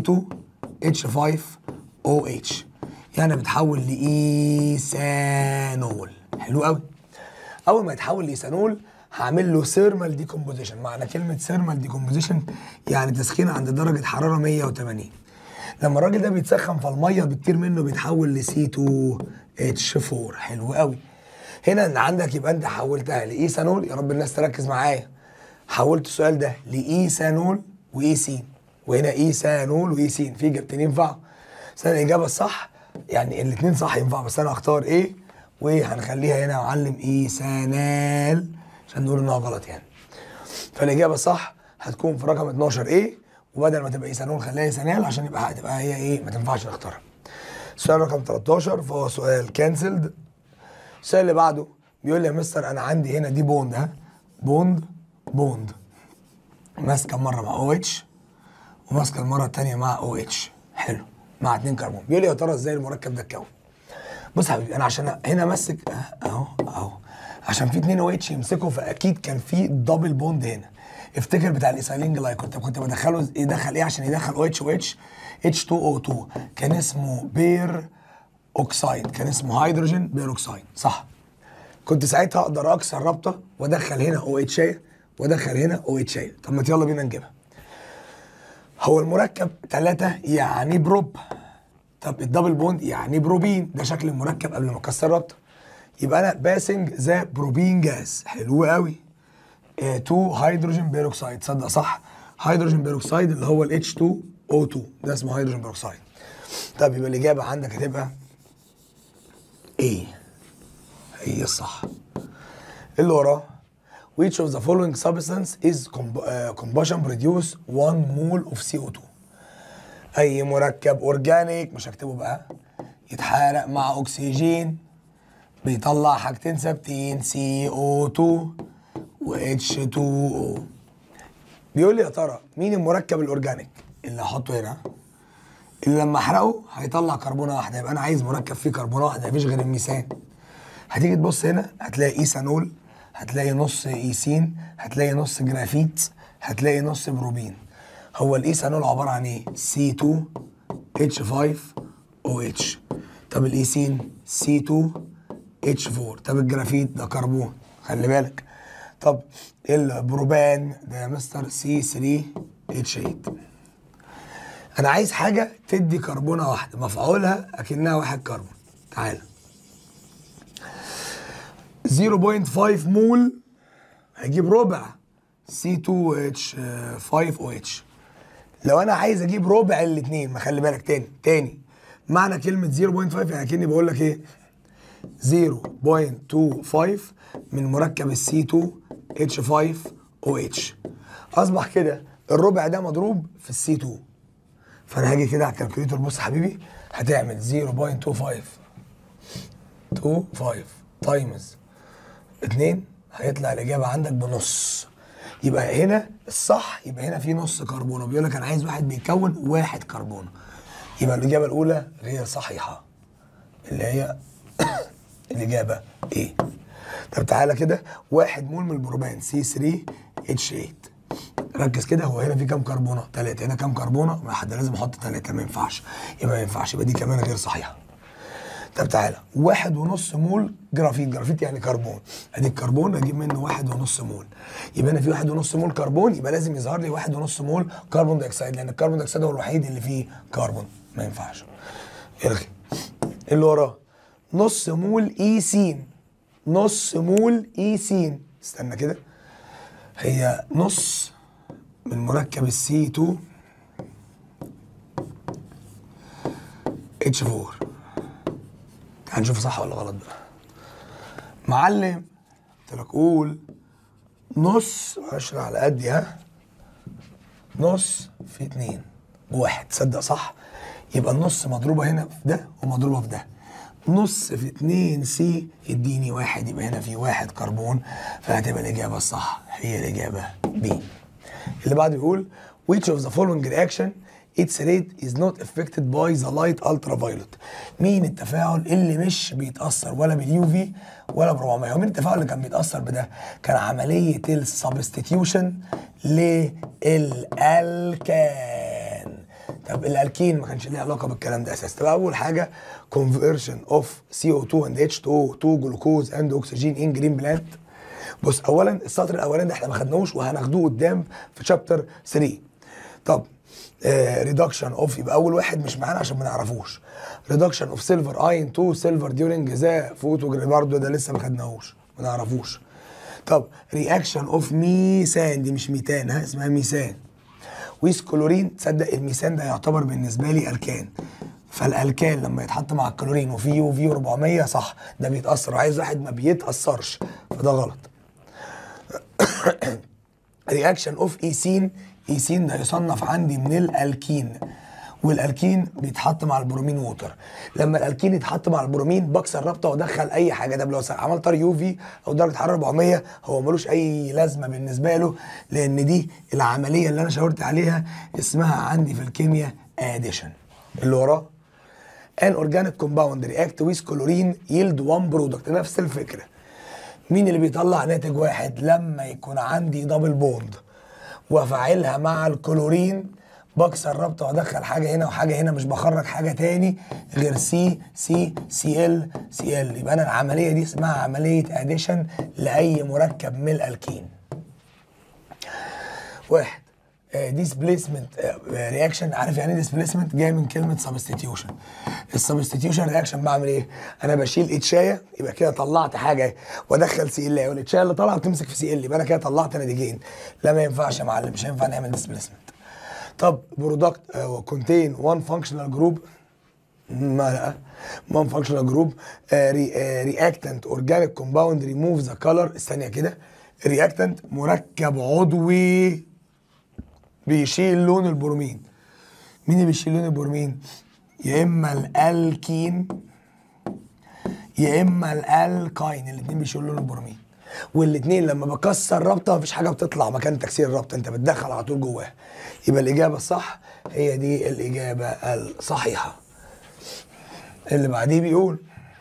Speaker 1: C2H5OH يعني بتحول لإيثانول حلو قوي اول ما يتحول لايثانول هعمل له ثيرمال ديكومبوزيشن معنى كلمه ثيرمال ديكومبوزيشن يعني تسخين عند درجه حراره 180 لما الراجل ده بيتسخن فالميه بتطير منه بيتحول لسي 2 اتش 4 حلو قوي هنا ان عندك يبقى انت حولتها لايثانول يا رب الناس تركز معايا حولت السؤال ده لايثانول وايثين وهنا ايثانول وايثين في اجابتين ينفعوا بس انا الاجابه الصح يعني الاثنين صح ينفع بس انا هختار ايه وهنخليها هنا يا معلم ايثانال عشان نقول انها غلط يعني فالاجابه الصح هتكون في رقم 12 ايه وبدل ما تبقى ايثانول خليها ايثانال عشان يبقى هتبقى هي ايه ما تنفعش نختارها السؤال رقم 13 فهو سؤال كانسلد السؤال اللي بعده بيقول لي يا مستر انا عندي هنا دي بوند ها بوند بوند ماسكه مره مع او اتش وماسكه المره الثانيه مع او اتش حلو مع اتنين كربون بيقول لي يا ترى ازاي المركب ده اتكون بص يا حبيبي انا عشان هنا ماسك اهو اهو عشان في اتنين او اتش يمسكوا فاكيد كان في دبل بوند هنا افتكر بتاع الايثايلين جلايكول طب كنت بدخله يدخل ايه عشان يدخل او اتش او اتش اتش 2 او 2 كان اسمه بير اوكسايد كان اسمه هيدروجين بيروكسايد صح كنت ساعتها اقدر اكسر رابطه وادخل هنا او اتش وادخل هنا او اتش طب ما يلا بينا نجيبها هو المركب ثلاثة يعني بروب طب الدبل بوند يعني بروبين ده شكل المركب قبل ما اكسر رابطه يبقى انا باسنج ذا بروبين جاز حلو قوي 2 هيدروجين بيروكسايد تصدق صح هيدروجين بيروكسايد اللي هو ال H2O2 ده اسمه هيدروجين بيروكسايد طب يبقى الاجابه عندك هتبقى ايه هي الصح اللي وراه which of the following substance is comb- uh, combustion produce 1 mole of CO2 اي مركب اورجانيك مش هكتبه بقى يتحرق مع اكسجين بيطلع حاجتين ثابتين CO2 و H2O بيقول لي يا ترى مين المركب الاورجانيك اللي هحطه هنا اللي لما احرقه هيطلع كربونه واحده يبقى انا عايز مركب فيه كربونه واحده مفيش غير الميثان هتيجي تبص هنا هتلاقي ايثانول هتلاقي نص ايثين هتلاقي نص جرافيت هتلاقي نص بروبين هو الايثانول عباره عن ايه سي 2 اتش 5 او اتش طب الايثين سي 2 اتش 4 طب الجرافيت ده كربون خلي بالك طب البروبان ده يا مستر سي 3 اتش 8 انا عايز حاجه تدي كربونه واحده مفعولها اكنها واحد كربون تعالى 0.5 مول هجيب ربع C2H5OH لو انا عايز اجيب ربع الاثنين ما خلي بالك تاني تاني معنى كلمه 0.5 يعني كاني بقول لك ايه 0.25 من مركب السي 2 اتش 5 او اتش اصبح كده الربع ده مضروب في السي 2 فانا هاجي كده على الكالكوليتور بص يا حبيبي هتعمل 0.25 25 تايمز 2 هيطلع الاجابه عندك بنص يبقى هنا الصح يبقى هنا في نص كربون وبيقول لك انا عايز واحد بيكون واحد كربون يبقى الاجابه الاولى غير صحيحه اللي هي الاجابه ايه طب تعالى كده واحد مول من البروبان سي 3 اتش 8 ركز كده هو هنا في كام كربونه؟ ثلاثه هنا كام كربونه؟ ما حد لازم احط ثلاثه ما ينفعش يبقى ما ينفعش يبقى دي كمان غير صحيحه طب تعالى واحد ونص مول جرافيت جرافيت يعني كربون ادي الكربون اجيب منه واحد ونص مول يبقى انا في واحد ونص مول كربون يبقى لازم يظهر لي واحد ونص مول كربون دايوكسيد لان الكربون دايوكسيد هو الوحيد اللي فيه كربون ما ينفعش الغي اللي وراه نص مول ايسين نص مول ايسين استنى كده هي نص من مركب السي 2 اتش 4 هنشوف صح ولا غلط بقى معلم قلت لك قول نص عشرة على قدي ها نص في اتنين بواحد تصدق صح يبقى النص مضروبة هنا في ده ومضروبة في ده نص في اتنين سي يديني واحد يبقى هنا في واحد كربون فهتبقى الإجابة الصح هي الإجابة بي اللي بعده بيقول which of the following reaction its rate is not affected by the light ultraviolet مين التفاعل اللي مش بيتأثر ولا باليو في ولا ب 400 ومين التفاعل اللي كان بيتأثر بده كان عملية السبستيتيوشن للألكان طب الالكين ما كانش ليه علاقه بالكلام ده اساسا طب اول حاجه conversion of CO2 and H2O to glucose and oxygen in green plant بص اولا السطر الاولاني ده احنا ما خدناهوش وهناخدوه قدام في شابتر 3 طب ريدكشن اوف يبقى اول واحد مش معانا عشان ما نعرفوش ريدكشن اوف سيلفر اين تو سيلفر ديورنج ذا فوتو برضه ده لسه ما خدناهوش ما نعرفوش طب رياكشن اوف ميثان دي مش ميتان ها اسمها ميثان ويس كلورين تصدق الميثان ده يعتبر بالنسبه لي الكان فالالكان لما يتحط مع الكلورين وفي يو في 400 صح ده بيتاثر عايز واحد ما بيتاثرش فده غلط رياكشن اوف ايسين ايسين ده يصنف عندي من الالكين والالكين بيتحط مع البرومين ووتر لما الالكين يتحط مع البرومين بكسر رابطه وادخل اي حاجه ده لو عملت طار يو في او درجه حراره 400 هو ملوش اي لازمه بالنسبه له لان دي العمليه اللي انا شاورت عليها اسمها عندي في الكيمياء اديشن اللي وراه ان اورجانيك كومباوند رياكت ويز كلورين يلد وان برودكت نفس الفكره مين اللي بيطلع ناتج واحد لما يكون عندي دبل بوند وافعلها مع الكلورين بكسر رابطه وادخل حاجه هنا وحاجه هنا مش بخرج حاجه تاني غير سي سي سي ال سي ال يبقى انا العمليه دي اسمها عمليه اديشن لاي مركب من الالكين واحد ديسبليسمنت رياكشن عارف يعني ايه ديسبليسمنت جاي من كلمه سبستيتيوشن السبستيتيوشن رياكشن بعمل ايه انا بشيل اتشايه يبقى كده طلعت حاجه وادخل سي ال والاتشايه اللي طالعه بتمسك في سي ال يبقى انا كده طلعت نتيجين لا ما ينفعش يا معلم مش هينفع نعمل ديسبليسمنت طب برودكت كونتين وان فانكشنال جروب ما لا وان فانكشنال جروب رياكتنت اورجانيك كومباوند ريموف ذا كلر الثانيه كده رياكتنت مركب عضوي بيشيل لون البرومين مين اللي بيشيل لون البرومين يا اما الالكين يا اما الالكاين الاثنين بيشيلوا لون البرومين والاثنين لما بكسر رابطه مفيش حاجه بتطلع مكان تكسير الرابطه انت بتدخل على طول جواها يبقى الاجابه الصح هي دي الاجابه الصحيحه اللي بعديه بيقول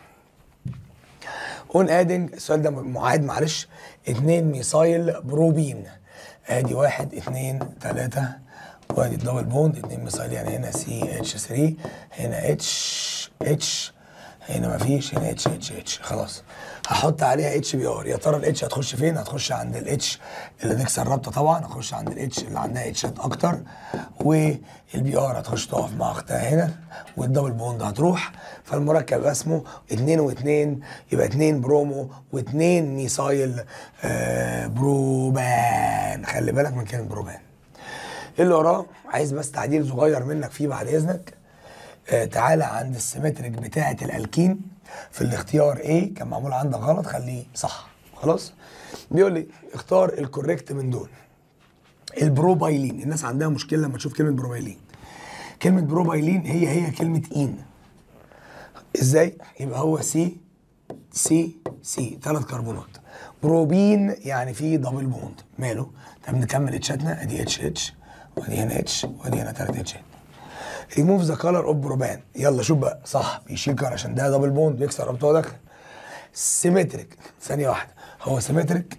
Speaker 1: اون ادنج السؤال ده معاد معلش اتنين ميثايل بروبين ادي واحد اتنين تلاتة وادي الدبل بوند اتنين ميثايل يعني هنا سي اتش 3 هنا اتش اتش هنا مفيش هنا اتش اتش اتش خلاص هحط عليها اتش بي ار يا ترى الاتش هتخش فين هتخش عند الاتش اللي نكسر رابطه طبعا هتخش عند الاتش اللي عندها اتشات اكتر والبي ار هتخش تقف مع اختها هنا والدبل بوند هتروح فالمركب اسمه 2 و2 يبقى 2 برومو و2 ميثايل آه بروبان خلي بالك من كلمه بروبان اللي وراه عايز بس تعديل صغير منك فيه بعد اذنك آه تعالى عند السيمتريك بتاعه الالكين في الاختيار A كان معمول عندك غلط خليه صح خلاص بيقول لي اختار الكوريكت من دول البروبايلين الناس عندها مشكله لما تشوف كلمه بروبايلين كلمه بروبايلين هي هي كلمه اين ازاي يبقى هو سي سي سي ثلاث كربونات بروبين يعني فيه دبل بوند ماله طب نكمل اتشاتنا ادي اتش اتش وادي هنا اتش وادي هنا ثلاث اتشات ريموف ذا كلر اوف بروبان يلا شوف بقى صح بيشيل كلر عشان ده دبل بوند بيكسر رابطه ودخل سيمتريك ثانيه واحده هو سيمتريك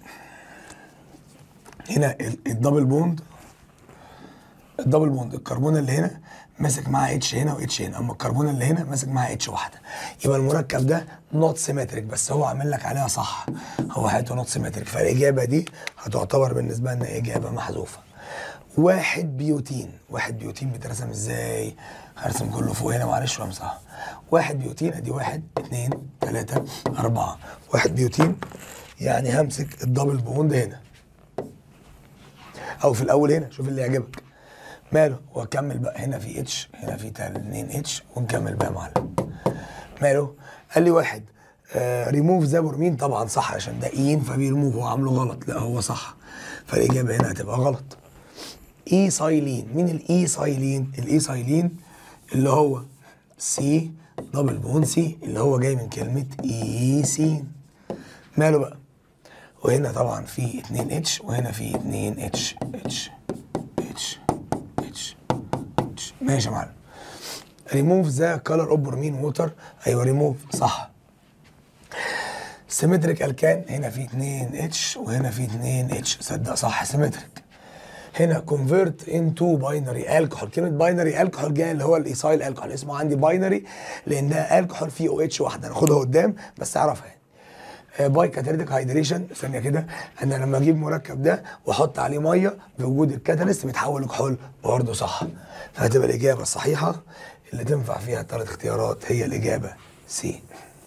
Speaker 1: هنا الدبل بوند الدبل بوند الكربون اللي هنا ماسك معاه اتش هنا واتش هنا اما الكربون اللي هنا ماسك معاه اتش واحده يبقى المركب ده نوت سيمتريك بس هو عامل لك عليها صح هو حياته نوت سيمتريك فالاجابه دي هتعتبر بالنسبه لنا اجابه محذوفه واحد بيوتين واحد بيوتين بيترسم ازاي هرسم كله فوق هنا معلش وامسحه واحد بيوتين ادي واحد اتنين تلاته اربعه واحد بيوتين يعني همسك الدبل بوند هنا او في الاول هنا شوف اللي يعجبك ماله واكمل بقى هنا في اتش هنا في 2 اتش ونكمل بقى يا معلم ماله قال لي واحد آه ريموف ذا بورمين طبعا صح عشان ده اين فبيرموف هو عامله غلط لا هو صح فالاجابه هنا هتبقى غلط ايسايلين مين الايسايلين الايسايلين اللي هو سي دبل بون سي اللي هو جاي من كلمه ايسين ماله بقى وهنا طبعا في 2 اتش وهنا في 2 اتش اتش اتش اتش اتش ماشي يا معلم ريموف ذا كلر اوف برمين ووتر ايوه ريموف صح سيمتريك الكان هنا في 2 اتش وهنا في 2 اتش صدق صح سيمتريك هنا كونفيرت انتو باينري الكحول كلمه باينري الكحول جايه اللي هو الايسايل الكحول اسمه عندي باينري لان ده الكحول فيه او اتش واحده هناخدها قدام بس اعرفها يعني باي كاتاليتيك هايدريشن ثانيه كده انا لما اجيب مركب ده واحط عليه ميه بوجود الكاتاليست بيتحول لكحول برضه صح فهتبقى الاجابه الصحيحه اللي تنفع فيها الثلاث اختيارات هي الاجابه سي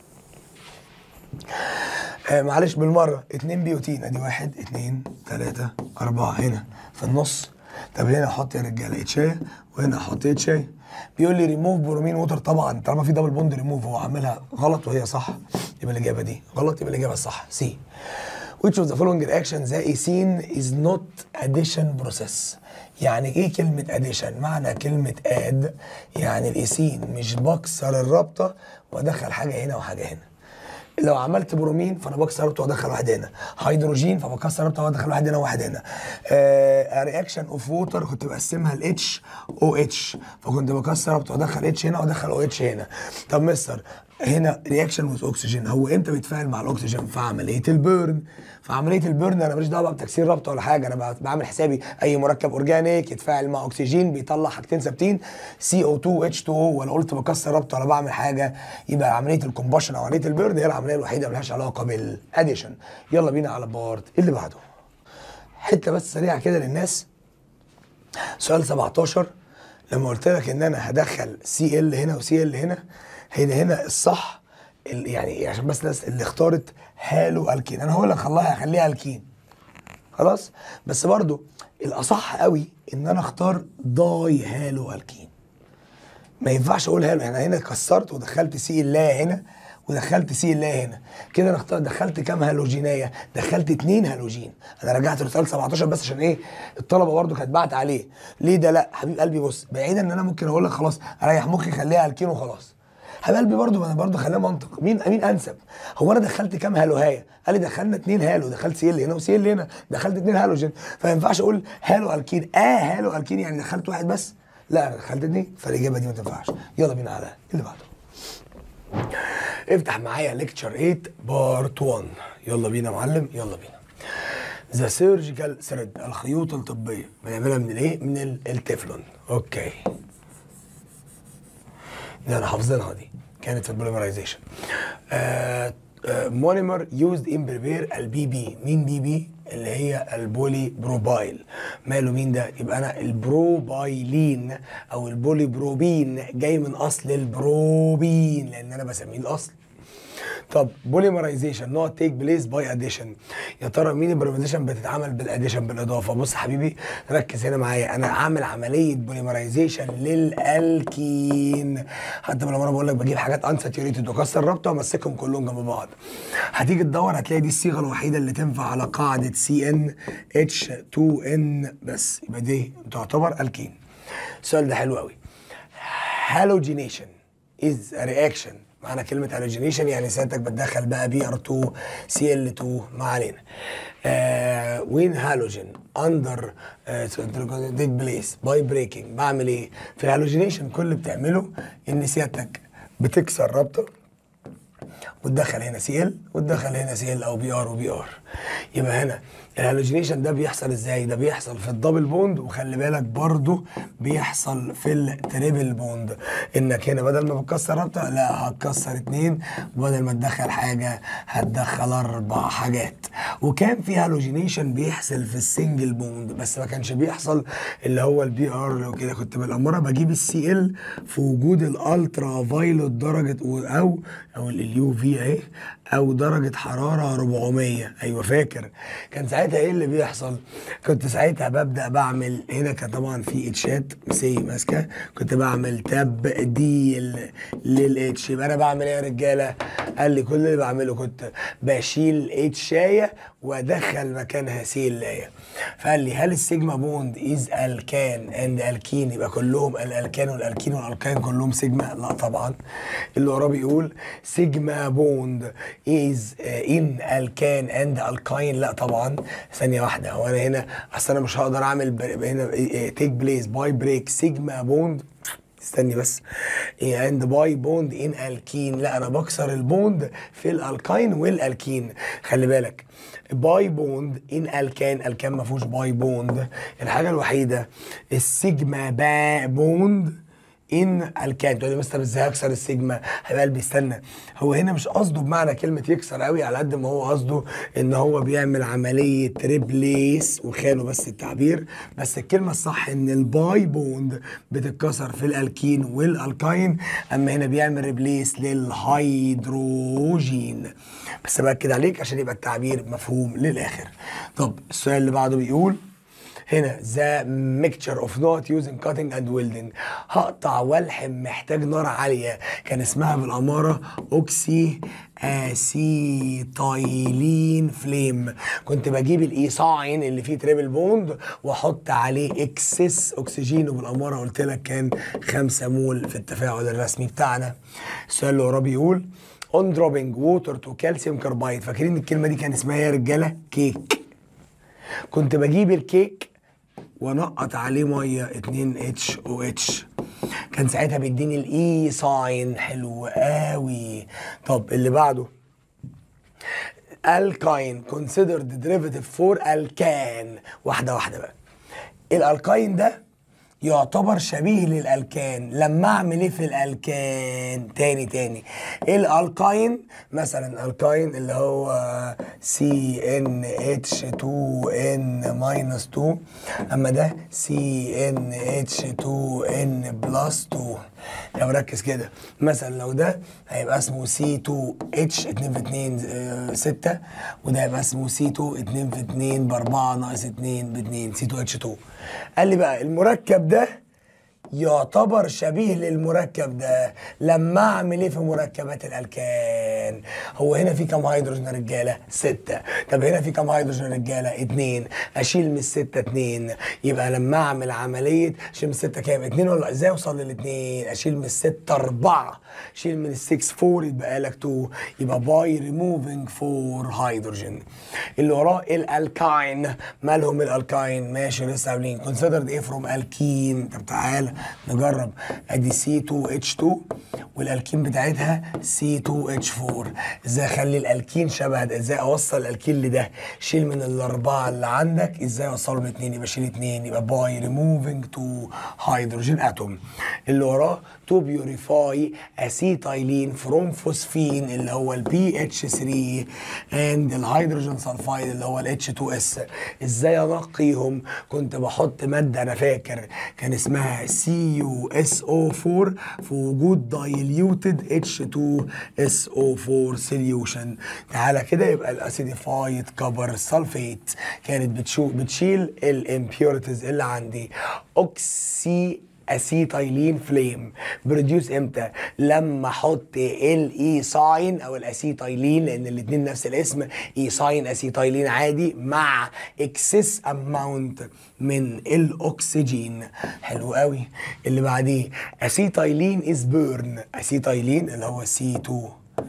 Speaker 1: آه معلش بالمره اتنين بيوتين ادي واحد اتنين تلاته اربعه هنا في النص طب هنا احط يا رجاله اتشايه وهنا احط اتشايه بيقول لي ريموف برومين ووتر طبعا طالما في دبل بوند ريموف هو عاملها غلط وهي صح يبقى الاجابه دي غلط يبقى الاجابه الصح سي which of the following reactions that is seen is not addition process يعني ايه كلمة addition معنى كلمة add يعني الايسين مش بكسر الرابطة وادخل حاجة هنا وحاجة هنا لو عملت برومين فانا بكسر رابطه وادخل واحد هنا هيدروجين فبكسر رابطه وادخل واحد هنا وواحد هنا رياكشن اوف ووتر كنت بقسمها ل اتش او اتش فكنت بكسر رابطه وادخل اتش هنا وادخل او اتش هنا طب مستر هنا رياكشن وذ اوكسجين هو امتى بيتفاعل مع الاكسجين في عمليه البيرن في عمليه البيرن انا ماليش دعوه بتكسير رابطه ولا حاجه انا بعمل حسابي اي مركب اورجانيك يتفاعل مع اكسجين بيطلع حاجتين ثابتين سي او 2 اتش 2 او ولا قلت بكسر رابطه ولا بعمل حاجه يبقى عمليه الكومباشن او عمليه البيرن هي العمليه الوحيده ملهاش علاقه بالاديشن يلا بينا على بارت اللي بعده حته بس سريعه كده للناس سؤال 17 لما قلت لك ان انا هدخل سي ال هنا وسي ال هنا هنا هنا الصح يعني عشان بس الناس اللي اختارت هالو الكين انا هقول لك خلاها هخليها الكين خلاص بس برضو الاصح قوي ان انا اختار داي هالو الكين ما ينفعش اقول هالو يعني هنا كسرت ودخلت سي الله هنا ودخلت سي الله هنا كده انا اختار دخلت كام هالوجينيه دخلت اتنين هالوجين انا رجعت لسؤال 17 بس عشان ايه الطلبه برضو كانت بعت عليه ليه ده لا حبيب قلبي بص بعيدا ان انا ممكن اقول لك خلاص اريح مخي خليها الكين وخلاص حبيب قلبي برضه انا برضه خليها منطق مين مين انسب هو انا دخلت كام هالوهايه قال لي دخلنا اتنين هالو دخلت سي ال هنا وسي ال هنا دخلت اتنين هالوجين فما ينفعش اقول هالو الكين اه هالو الكين يعني دخلت واحد بس لا انا دخلت اتنين فالاجابه دي ما تنفعش يلا بينا على اللي بعده افتح معايا ليكتشر 8 بارت 1 يلا بينا يا معلم يلا بينا ذا سيرجيكال ثريد الخيوط الطبيه بنعملها من الايه من التeflon اوكي دي انا حافظينها دي كانت في البوليمرايزيشن مونيمر يوزد ان بريبير البي بي مين بي بي اللي هي البولي بروبايل ماله مين ده يبقى انا البروبايلين او البولي بروبين جاي من اصل البروبين لان انا بسميه الاصل طب بوليمرايزيشن نوت تيك بليس باي اديشن يا ترى مين البوليمرايزيشن بتتعمل بالاديشن بالاضافه بص حبيبي ركز هنا معايا انا عامل عمليه بوليمرايزيشن للالكين حتى لما انا بقول لك بجيب حاجات انساتيوريتد واكسر رابطه وامسكهم كلهم جنب بعض هتيجي تدور هتلاقي دي الصيغه الوحيده اللي تنفع على قاعده سي ان اتش 2 ان بس يبقى دي تعتبر الكين السؤال ده حلو قوي هالوجينيشن از رياكشن معنى كلمة هالوجينيشن يعني ساعتك بتدخل بقى بي ار 2 سي ال 2 ما علينا. وين هالوجين اندر ديد بليس باي بريكنج بعمل ايه؟ في الهالوجينيشن كل اللي بتعمله ان سيادتك بتكسر رابطه وتدخل هنا سي ال وتدخل هنا سي ال او بي ار وبي ار يبقى هنا الهالوجينيشن ده بيحصل ازاي ده بيحصل في الدبل بوند وخلي بالك برضو بيحصل في التريبل بوند انك هنا بدل ما بتكسر رابطه لا هتكسر اتنين وبدل ما تدخل حاجه هتدخل اربع حاجات وكان في هالوجينيشن بيحصل في السنجل بوند بس ما كانش بيحصل اللي هو البي ار لو كده كنت بالاماره بجيب السي ال في وجود الالترا فايلوت درجه او او اليو في اهي او درجه حراره 400 ايوه فاكر كان ساعتها ايه اللي بيحصل كنت ساعتها ببدا بعمل هنا كان طبعا في اتشات سي ماسكه كنت بعمل تبديل للاتش يبقى انا بعمل ايه يا رجاله قال لي كل اللي بعمله كنت بشيل اتشايه وادخل مكانها سيلايه فقال لي هل السيجما بوند از الكان اند الكين يبقى كلهم الالكان والالكين والالكان كلهم سيجما لا طبعا اللي وراه بيقول سيجما بوند از ان الكان اند الكاين لا طبعا ثانيه واحده هو انا هنا اصل انا مش هقدر اعمل هنا تيك بليس باي بريك سيجما بوند استني بس اند باي بوند ان الكين لا انا بكسر البوند في الالكاين والالكين خلي بالك باي بوند ان الكان الكان ما فيهوش باي بوند الحاجه الوحيده السيجما با بوند ان الكان تقول لي مستر ازاي اكسر السيجما حبيب قلبي استنى هو هنا مش قصده بمعنى كلمه يكسر قوي على قد ما هو قصده ان هو بيعمل عمليه ريبليس وخانوا بس التعبير بس الكلمه الصح ان الباي بوند بتتكسر في الالكين والالكاين اما هنا بيعمل ريبليس للهيدروجين بس باكد عليك عشان يبقى التعبير مفهوم للاخر طب السؤال اللي بعده بيقول هنا ذا ميكتشر اوف نوت يوزنج كاتنج اند ويلدنج هقطع والحم محتاج نار عاليه كان اسمها بالاماره اوكسي اسيتايلين فليم كنت بجيب الايصاعين اللي فيه تريبل بوند واحط عليه اكسس اكسجين وبالاماره قلت لك كان 5 مول في التفاعل الرسمي بتاعنا السؤال اللي وراه بيقول اون دروبينج ووتر تو كالسيوم كاربايد فاكرين الكلمه دي كان اسمها إيه يا رجاله كيك كنت بجيب الكيك وانقط عليه ميه 2 اتش او اتش كان ساعتها بيديني الاي ساين حلو قوي طب اللي بعده الكاين considered derivative for الكان واحده واحده بقى الالكاين ده يعتبر شبيه للالكان لما اعمل ايه في الالكان تاني تاني الالكاين مثلا الكاين اللي هو سي ان اتش 2 ان ماينس 2 اما ده سي ان اتش 2 ان بلس 2 لو ركز كده مثلا لو ده هيبقى اسمه سي 2 اتش 2 في 2 6 وده هيبقى اسمه سي 2 2 في 2 ب 4 ناقص 2 ب 2 سي 2 اتش 2 قال لي بقى المركب ده يعتبر شبيه للمركب ده لما اعمل ايه في مركبات الالكان هو هنا في كام هيدروجين يا رجاله ستة طب هنا في كام هيدروجين يا رجاله اتنين اشيل من الستة اتنين يبقى لما اعمل عمليه اشيل من الستة كام اتنين ولا ازاي اوصل للاتنين اشيل من الستة اربعة اشيل من السكس فور يبقى لك تو يبقى باي ريموفينج فور هيدروجين اللي وراه الالكاين مالهم الالكاين ماشي لسه عاملين كونسيدرد ايه فروم الكين طب تعالى نجرب ادي سي 2 اتش 2 والالكين بتاعتها سي 2 اتش 4 ازاي اخلي الالكين شبه ده ازاي اوصل الالكين لده شيل من الاربعه اللي عندك ازاي اوصلهم لاثنين يبقى شيل اثنين يبقى باي ريموفينج تو هيدروجين اتوم اللي وراه تو بيوريفاي اسيتايلين فروم فوسفين اللي هو البي اتش 3 اند الهيدروجين سلفايد اللي هو الاتش 2 اس ازاي انقيهم كنت بحط ماده انا فاكر كان اسمها سي يو اس او 4 في وجود دايليوتد اتش 2 اس او 4 سوليوشن تعالى كده يبقى الاسيديفايد كبر سلفيت كانت بتشو بتشيل الامبيورتيز اللي عندي اوكسي اسيتايلين فليم بروديوس امتى لما احط الاي ساين او الاسيتايلين لان الاثنين نفس الاسم اي ساين اسيتايلين عادي مع اكسس اماونت من الاكسجين حلو قوي اللي بعديه اسيتايلين از بيرن اسيتايلين اللي هو سي 2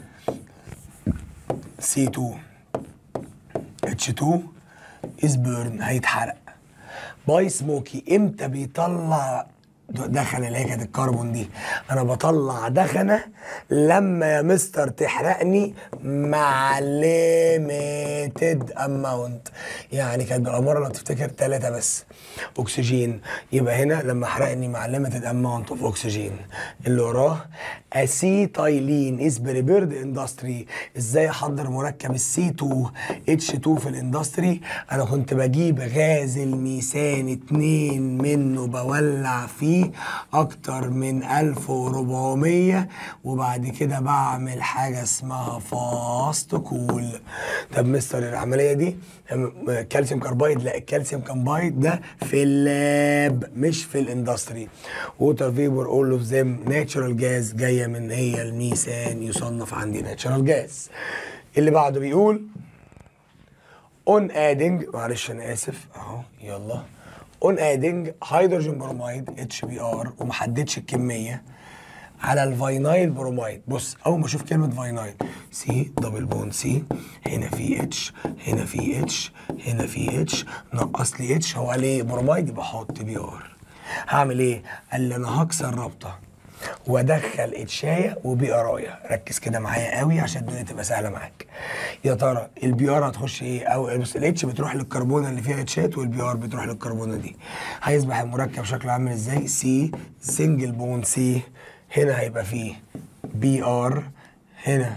Speaker 1: سي 2 اتش 2 از بيرن هيتحرق باي سموكي امتى بيطلع دخنه اللي هي كانت الكربون دي انا بطلع دخنه لما يا مستر تحرقني مع ليميتد اماونت يعني كانت بالاماره لو تفتكر ثلاثه بس اكسجين يبقى هنا لما احرقني مع ليميتد اماونت اوف اكسجين اللي وراه اسيتايلين از بريبيرد اندستري ازاي احضر مركب السي 2 اتش 2 في الاندستري انا كنت بجيب غاز الميثان اتنين منه بولع فيه اكتر من 1400 وبعد كده بعمل حاجه اسمها فاست كول طب مستر العمليه دي كالسيوم كاربايد لا الكالسيوم كاربايد ده في اللاب مش في الاندستري ووتر فيبر اول اوف ذيم ناتشورال جاز جايه من هي الميثان يصنف عندي ناتشورال جاز اللي بعده بيقول اون ادنج معلش انا اسف اهو يلا اون ادنج هيدروجين بروميد اتش بي ار ومحددش الكميه على الفاينايل بروميد بص اول ما اشوف كلمه فاينايل سي دبل بون سي هنا في اتش هنا في اتش هنا في اتش نقص لي اتش هو قال ايه بروميد يبقى احط بي ار هعمل ايه قال لي انا هكسر رابطه وادخل اتشايه وبي ارايا ركز كده معايا قوي عشان الدنيا تبقى سهله معاك يا ترى البي ار هتخش ايه او بص الاتش بتروح للكربونه اللي فيها اتشات والبي ار بتروح للكربونه دي هيصبح المركب شكله عامل ازاي سي سنجل بون سي هنا هيبقى فيه بي ار هنا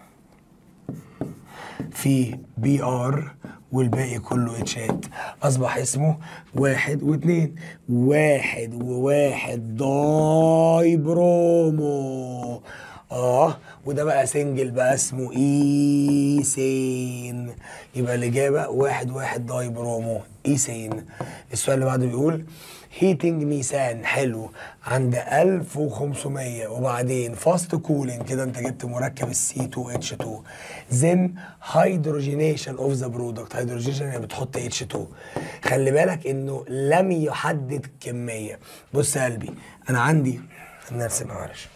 Speaker 1: في بي ار والباقي كله اتشات اصبح اسمه واحد واثنين واحد وواحد داي برومو اه وده بقى سنجل بقى اسمه ايسين يبقى الاجابه واحد واحد داي برومو ايسين السؤال اللي بعده بيقول هيتنج ميثان حلو عند 1500 وبعدين فاست كولينج كده انت جبت مركب السي 2 اتش 2 زين هيدروجينيشن اوف ذا برودكت هيدروجينيشن يعني بتحط اتش 2 خلي بالك انه لم يحدد كميه بص يا قلبي انا عندي نرسم معلش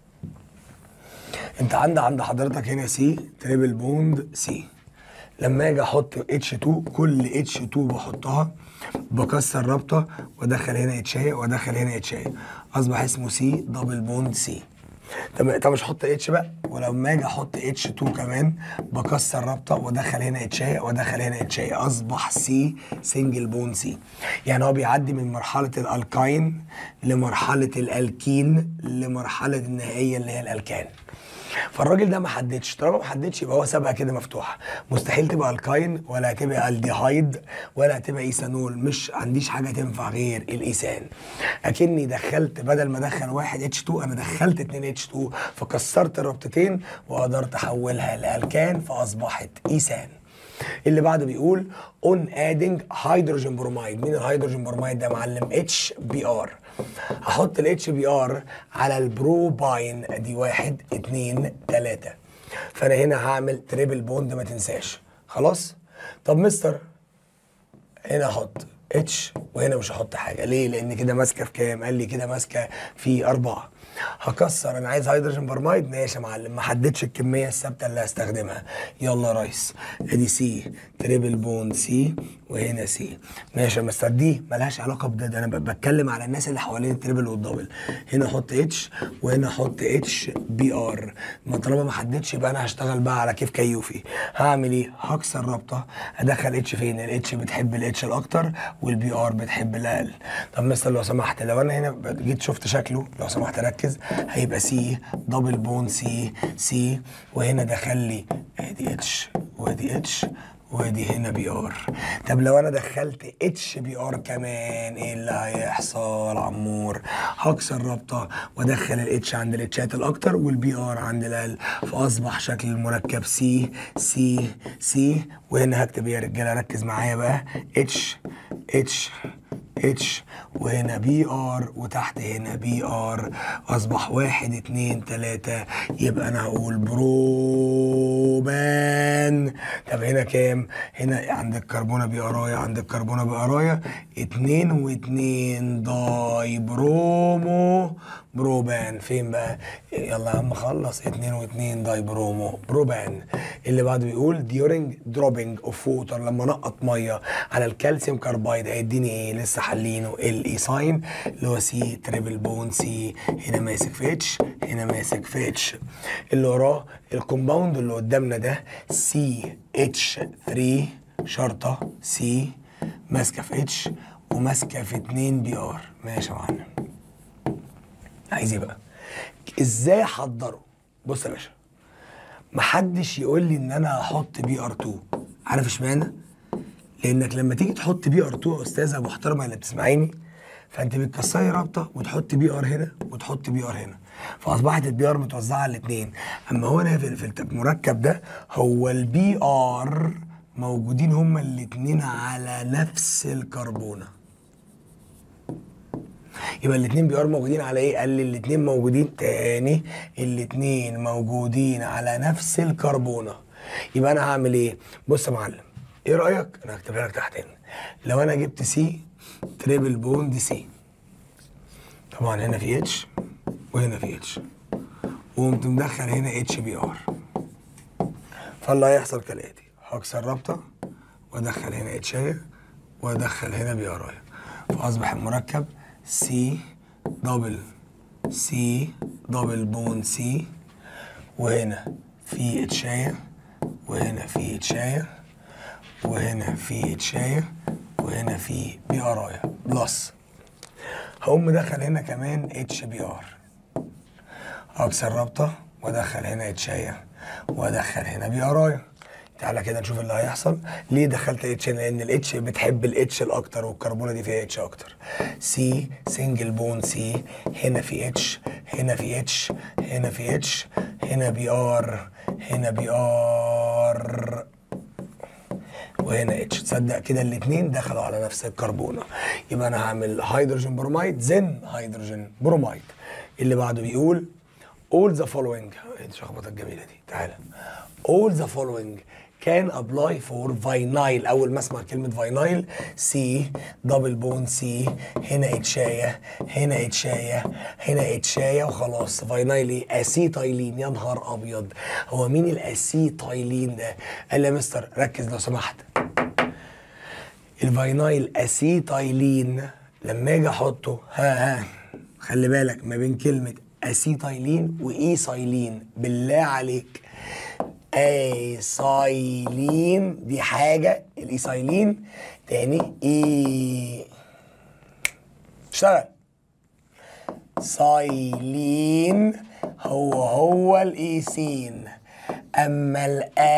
Speaker 1: انت عندك عند حضرتك هنا سي تريبل بوند سي لما اجي احط اتش 2 كل اتش 2 بحطها بكسر رابطه وادخل هنا اتشايه وادخل هنا اتشايه اصبح اسمه سي دبل بوند سي طب طب مش هحط اتش بقى ولما اجي احط اتش 2 كمان بكسر رابطه وادخل هنا اتشايه وادخل هنا اتشايه اصبح سي سنجل بون سي يعني هو بيعدي من مرحله الالكاين لمرحله الالكين لمرحله النهائيه اللي هي الالكان فالراجل ده ما حددش طالما ما حددش يبقى هو سابها كده مفتوحه مستحيل تبقى الكاين ولا هتبقى الديهايد ولا هتبقى ايثانول مش عنديش حاجه تنفع غير الايثان اكني دخلت بدل ما ادخل واحد اتش 2 انا دخلت 2 اتش 2 فكسرت الرابطتين وقدرت احولها لالكان فاصبحت ايثان اللي بعده بيقول اون ادنج هيدروجين برومايد مين الهيدروجين برومايد ده يا معلم اتش بي ار هحط الاتش بي ار على البروباين دي واحد اتنين تلاته فانا هنا هعمل تريبل بوند ما تنساش خلاص طب مستر هنا احط اتش وهنا مش هحط حاجه ليه لان كده ماسكه في كام قال لي كده ماسكه في اربعه هكسر انا عايز هيدروجين برمايد ماشي يا معلم ما حددش الكميه الثابته اللي هستخدمها يلا يا ريس ادي سي تريبل بوند سي وهنا سي ماشي يا مستر دي ملهاش علاقه بده ده انا ب- بتكلم على الناس اللي حوالين التريبل والدبل هنا احط اتش وهنا احط اتش بي ار ما طالما ما حددش يبقى انا هشتغل بقى على كيف كيوفي هعمل ايه هكسر رابطه ادخل اتش فين الاتش بتحب الاتش الاكتر والبي ار بتحب الاقل طب مستر لو سمحت لو انا هنا جيت شفت شكله لو سمحت ركز هيبقى سي دبل بون سي سي وهنا دخل لي ادي اتش وادي اتش وادي هنا بي ار طب لو انا دخلت اتش بي ار كمان ايه اللي هيحصل عمور هكسر رابطه وادخل الاتش عند الاتشات الاكتر والبي ار عند الاقل فاصبح شكل المركب سي سي سي وهنا هكتب يا رجاله ركز معايا بقى اتش اتش اتش وهنا بي ار وتحت هنا بي ار اصبح واحد اتنين تلاتة يبقى انا هقول بروبان طب هنا كام؟ هنا عند الكربونة بي ارايا عند الكربونة بي ارايا اتنين واتنين داي برومو بروبان فين بقى؟ يلا يا عم خلص اتنين واتنين داي برومو بروبان اللي بعده بيقول during dropping of water لما نقط ميه على الكالسيوم كاربايد هيديني ايه؟ لسه حالينه الايساين اللي هو سي تريبل بون سي هنا ماسك في اتش هنا ماسك في اتش اللي وراه الكومباوند اللي قدامنا ده سي اتش 3 شرطه سي ماسكه في اتش وماسكه في 2 بي ار ماشي يا معلم عايز ايه بقى؟ ازاي احضره؟ بص يا باشا محدش يقول لي ان انا هحط بي ار 2 عارف اشمعنى؟ لانك لما تيجي تحط بي ار 2 يا استاذه محترمه اللي بتسمعيني فانت بتكسري رابطه وتحط بي ار هنا وتحط بي ار هنا فاصبحت البي ار متوزعه على الاثنين اما هو هنا في في المركب ده هو البي ار موجودين هما الاثنين على نفس الكربونه يبقى الاثنين بي ار موجودين على ايه؟ قال لي الاثنين موجودين تاني الاثنين موجودين على نفس الكربونه يبقى انا هعمل ايه؟ بص يا معلم ايه رايك؟ انا هكتبها لك تحت هنا لو انا جبت سي تريبل بوند سي طبعا هنا في اتش وهنا في اتش وقمت مدخل هنا اتش بي ار فاللي هيحصل كالاتي هكسر رابطه وادخل هنا اتشايه وادخل هنا بي ار فاصبح المركب سي دبل سي دبل بون سي وهنا في اتشاية وهنا في اتشاية وهنا في اتشاية وهنا في بي ارايا بلس هقوم مدخل هنا كمان اتش بي ار اكسر رابطه وادخل هنا اتشاية وادخل هنا بي ارايا تعالى كده نشوف اللي هيحصل ليه دخلت اتش هنا لان الاتش بتحب الاتش الاكتر والكربونه دي فيها اتش اكتر سي سنجل بون سي هنا في اتش هنا في اتش هنا في اتش هنا بي ار هنا بي ار وهنا اتش تصدق كده الاثنين دخلوا على نفس الكربونه يبقى انا هعمل هيدروجين برومايد زن هيدروجين برومايد اللي بعده بيقول all the following ايه الشخبطه الجميله دي تعالى all the following can apply for vinyl اول ما اسمع كلمه vinyl سي دبل بون سي هنا اتشايه هنا اتشايه هنا اتشايه وخلاص فاينايل ايه اسيتايلين يا نهار ابيض هو مين الاسيتايلين ده قال لي يا مستر ركز لو سمحت الفاينايل اسيتايلين لما اجي احطه ها ها خلي بالك ما بين كلمه اسيتايلين وايسايلين بالله عليك ايسايلين دي حاجه الايسايلين تاني اي اشتغل سايلين هو هو الايسين اما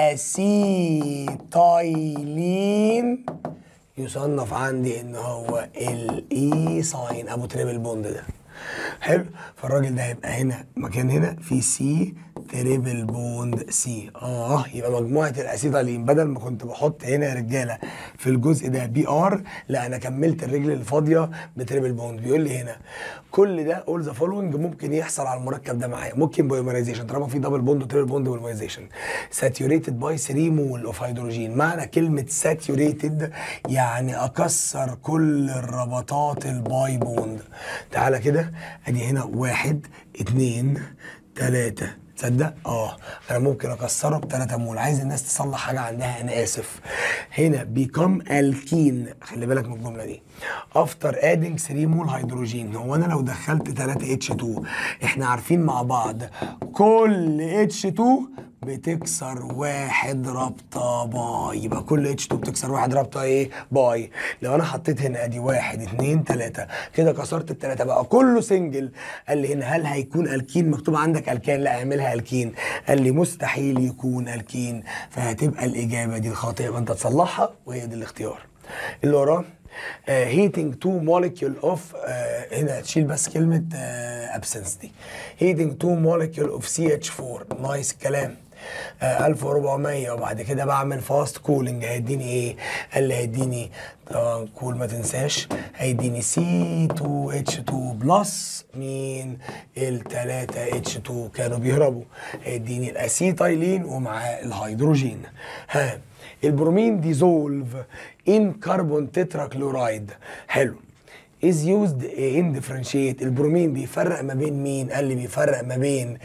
Speaker 1: الاسيتايلين يصنف عندي ان هو الايساين ابو تريبل بوند ده حلو فالراجل ده هيبقى هنا مكان هنا في سي تريبل بوند سي اه يبقى مجموعه الاسيتالين بدل ما كنت بحط هنا يا رجاله في الجزء ده بي ار لا انا كملت الرجل الفاضيه بتريبل بوند بيقول لي هنا كل ده اول ذا فولوينج ممكن يحصل على المركب ده معايا ممكن بوليمرايزيشن طالما في دبل بوند وتريبل بوند بوليمرايزيشن ساتيوريتد باي 3 مول اوف هيدروجين معنى كلمه ساتيوريتد يعني اكسر كل الربطات الباي بوند تعالى كده ادي هنا واحد اتنين تلاتة تصدق؟ اه انا ممكن اكسره ب 3 مول عايز الناس تصلح حاجه عندها انا اسف هنا بيكم الكين خلي بالك من الجمله دي افتر ادنج 3 مول هيدروجين هو انا لو دخلت 3 اتش 2 احنا عارفين مع بعض كل اتش 2 بتكسر واحد رابطه باي يبقى كل اتش 2 بتكسر واحد رابطه ايه باي لو انا حطيت هنا ادي واحد اتنين تلاته كده كسرت التلاته بقى كله سنجل قال لي هنا هل هيكون الكين مكتوب عندك الكان لا اعملها الكين قال لي مستحيل يكون الكين فهتبقى الاجابه دي الخاطئه يبقى انت تصلحها وهي دي الاختيار اللي وراه هيتنج تو موليكيول اوف هنا تشيل بس كلمه ابسنس دي هيتنج تو موليكيول اوف سي اتش 4 نايس كلام آه 1400 وبعد كده بعمل فاست كولينج هيديني ايه؟ قال لي هيديني طبعا كول ما تنساش هيديني سي 2 اتش 2 بلس مين؟ ال 3 اتش 2 كانوا بيهربوا هيديني الاسيتايلين ومعاه الهيدروجين ها البرومين ديزولف ان كربون تترا كلورايد حلو is used in differentiate البرومين بيفرق ما بين مين قال لي بيفرق ما بين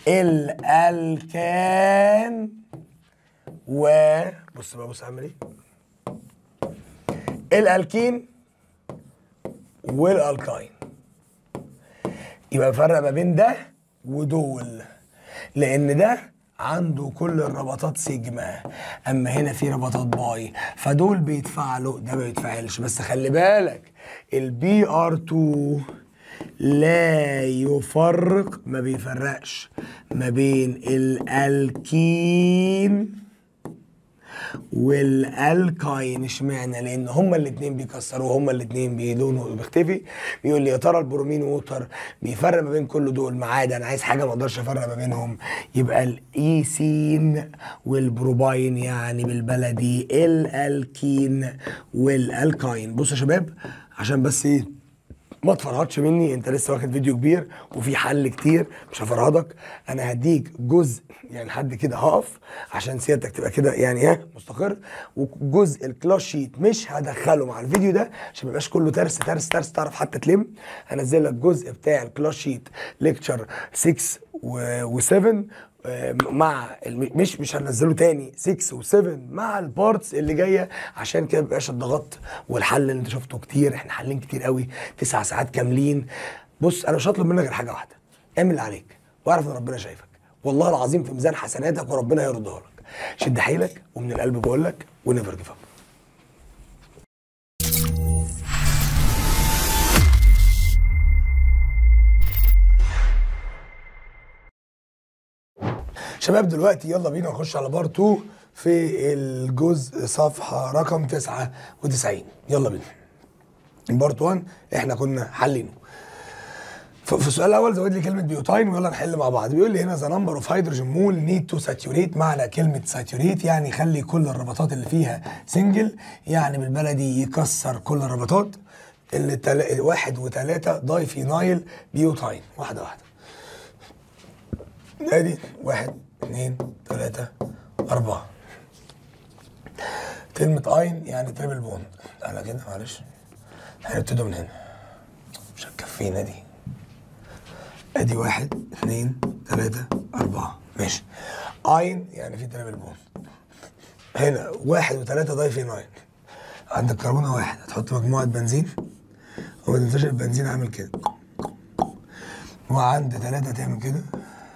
Speaker 1: الالكان و بص بقى بص اعمل ايه الالكين والالكاين يبقى بيفرق ما بين ده ودول لان ده عنده كل الربطات سيجما اما هنا في ربطات باي فدول بيتفعلوا ده ما بيتفعلش بس خلي بالك البي ار 2 لا يفرق ما بيفرقش ما بين الالكين والالكاين اشمعنى لان هما الاثنين بيكسروا هما الاثنين بيلونوا بيختفي بيقول لي يا ترى البرومين ووتر بيفرق ما بين كل دول ما عدا انا عايز حاجه ما اقدرش افرق ما بينهم يبقى الايسين والبروباين يعني بالبلدي الالكين والالكاين بصوا يا شباب عشان بس ايه ما تفرهدش مني انت لسه واخد فيديو كبير وفي حل كتير مش هفرهدك انا هديك جزء يعني حد كده هقف عشان سيادتك تبقى كده يعني ها مستقر وجزء الكلاس شيت مش هدخله مع الفيديو ده عشان ما يبقاش كله ترس ترس ترس تعرف حتى تلم هنزل لك جزء بتاع الكلاس شيت ليكتشر 6 و7 مع مش مش هنزله تاني 6 و7 مع البارتس اللي جايه عشان كده مبقاش الضغط والحل اللي انت شفته كتير احنا حالين كتير قوي تسع ساعات كاملين بص انا مش هطلب منك غير حاجه واحده اعمل اللي عليك واعرف ان ربنا شايفك والله العظيم في ميزان حسناتك وربنا يرضاها لك شد حيلك ومن القلب بقول لك ونيفر جيف اب شباب دلوقتي يلا بينا نخش على بار 2 في الجزء صفحة رقم 99 يلا بينا بارت 1 احنا كنا حلينه ف- في السؤال الاول زود لي كلمه بيوتاين ويلا نحل مع بعض بيقول لي هنا ذا نمبر اوف هيدروجين مول نيد تو ساتوريت معنى كلمه ساتوريت يعني يخلي كل الربطات اللي فيها سنجل يعني بالبلدي يكسر كل الربطات اللي تل... واحد وثلاثة دايفينايل بيوتاين واحدة واحدة ادي واحد اثنين ثلاثة أربعة كلمة اين يعني تريبل بوند تعالى كده معلش هنبتدي من هنا مش هتكفينا دي ادي واحد اثنين ثلاثة أربعة ماشي اين يعني في تريبل بوند هنا واحد وثلاثة دايفينايل عندك كربونة واحد هتحط مجموعة بنزين وما تنساش البنزين عامل كده وعند ثلاثة تعمل كده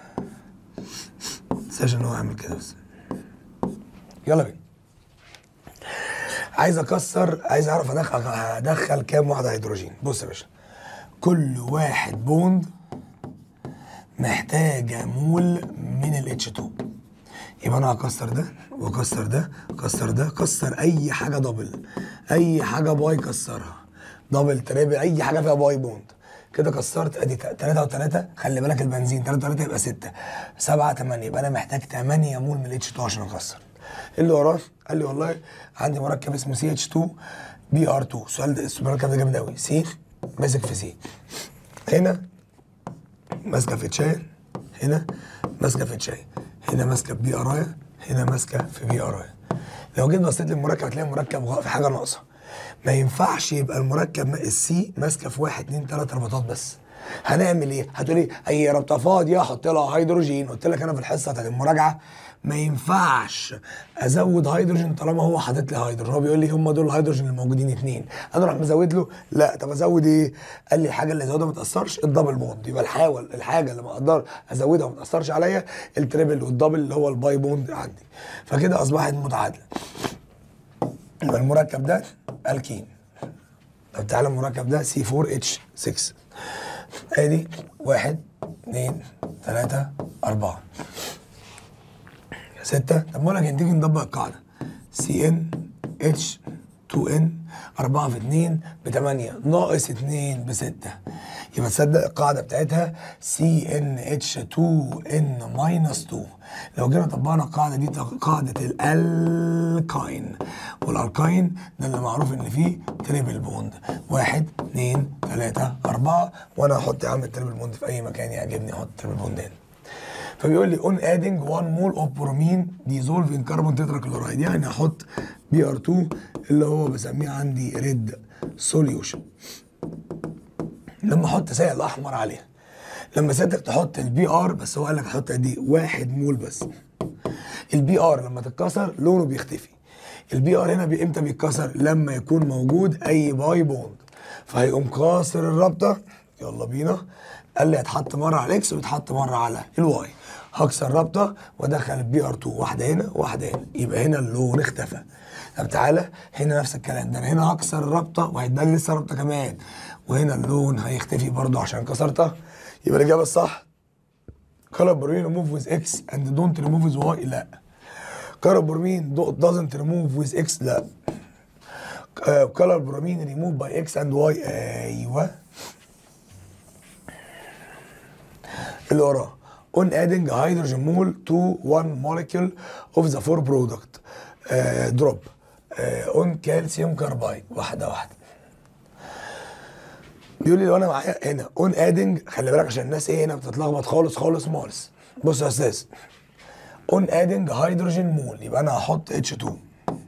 Speaker 1: تنساش ان هو عامل كده بس يلا بينا عايز اكسر عايز اعرف ادخل هدخل كام واحده هيدروجين بص يا باشا كل واحد بوند محتاجه مول من ال H2 يبقى انا هكسر ده واكسر ده اكسر ده كسر اي حاجه دبل اي حاجه باي كسرها دبل تريبل اي حاجه فيها باي بوند كده كسرت ادي 3 و3 خلي بالك البنزين 3 و3 يبقى 6 7 8 يبقى انا محتاج 8 مول من ال H2 عشان اكسر اللي وراه قال لي والله عندي مركب اسمه سي اتش 2 بي ار 2 السؤال ده المركب ده جامد قوي سي ماسك في سي هنا ماسكه في تشاي هنا ماسكه في تشاي هنا ماسكه في بي ار هنا ماسكه في بي ار لو جيت بصيت للمركب هتلاقي المركب غ- في حاجه ناقصه ما ينفعش يبقى المركب ما- السي ماسكه في واحد اتنين تلاته ربطات بس هنعمل ايه؟ هتقولي اي ربطه فاضيه احط لها هيدروجين قلت لك انا في الحصه بتاعت المراجعه ما ينفعش ازود هيدروجين طالما هو حاطط لي هيدروجين هو بيقول لي هم دول الهيدروجين الموجودين اتنين انا اروح مزود له لا طب ازود ايه؟ قال لي الحاجه اللي ازودها ما تاثرش الدبل بوند يبقى الحاول الحاجه اللي ما اقدر ازودها وما تاثرش عليا التريبل والدبل اللي هو الباي بوند عندي فكده اصبحت متعادله يبقى المركب ده الكين طب تعالى المركب ده سي 4 اتش 6 ادي واحد اثنين ثلاثة أربعة ستة طب ما لك تيجي نطبق القاعدة سي ان اتش 2 ان 4 في 2 ب 8 ناقص 2 ب 6 يبقى تصدق القاعدة بتاعتها سي ان اتش 2 ان ماينس 2 لو جينا طبقنا القاعدة دي قاعدة الالكاين والالكاين ده اللي معروف ان فيه تريبل بوند واحد اثنين ثلاثة أربعة وأنا هحط يا عم التريبل بوند في أي مكان يعجبني أحط تريبل بوند هنا فبيقول لي اون ادنج 1 مول اوف برومين ديزولف ان كربون تترا كلورايد يعني احط بي ار 2 اللي هو بسميه عندي ريد سوليوشن لما احط سائل احمر عليها لما سيادتك تحط البي ار بس هو قال لك هحط قد ايه؟ واحد مول بس البي ار لما تتكسر لونه بيختفي البي ار هنا بي- امتى بيتكسر لما يكون موجود اي باي بوند فهيقوم كاسر الرابطه يلا بينا قال لي هتحط مره على الاكس ويتحط مره على الواي هكسر رابطه وادخل البي ار 2 واحده هنا واحده هنا يبقى هنا اللون اختفى طب تعالى هنا نفس الكلام ده انا هنا هكسر الرابطه وهيتبان لسه رابطه كمان وهنا اللون هيختفي برضو عشان كسرتها يبقى الاجابه الصح color bromine remove with X and don't remove with Y لا color bromine do- doesn't remove with X لا uh, color bromine remove by X and Y ايوه اللي وراه on adding hydrogen mole to one molecule of the four product uh, drop uh, on calcium carbide واحده واحده بيقول لي لو انا معايا هنا اون ادنج خلي بالك عشان الناس ايه هنا بتتلخبط خالص خالص مالس بص يا استاذ اون ادنج هيدروجين مول يبقى انا هحط اتش 2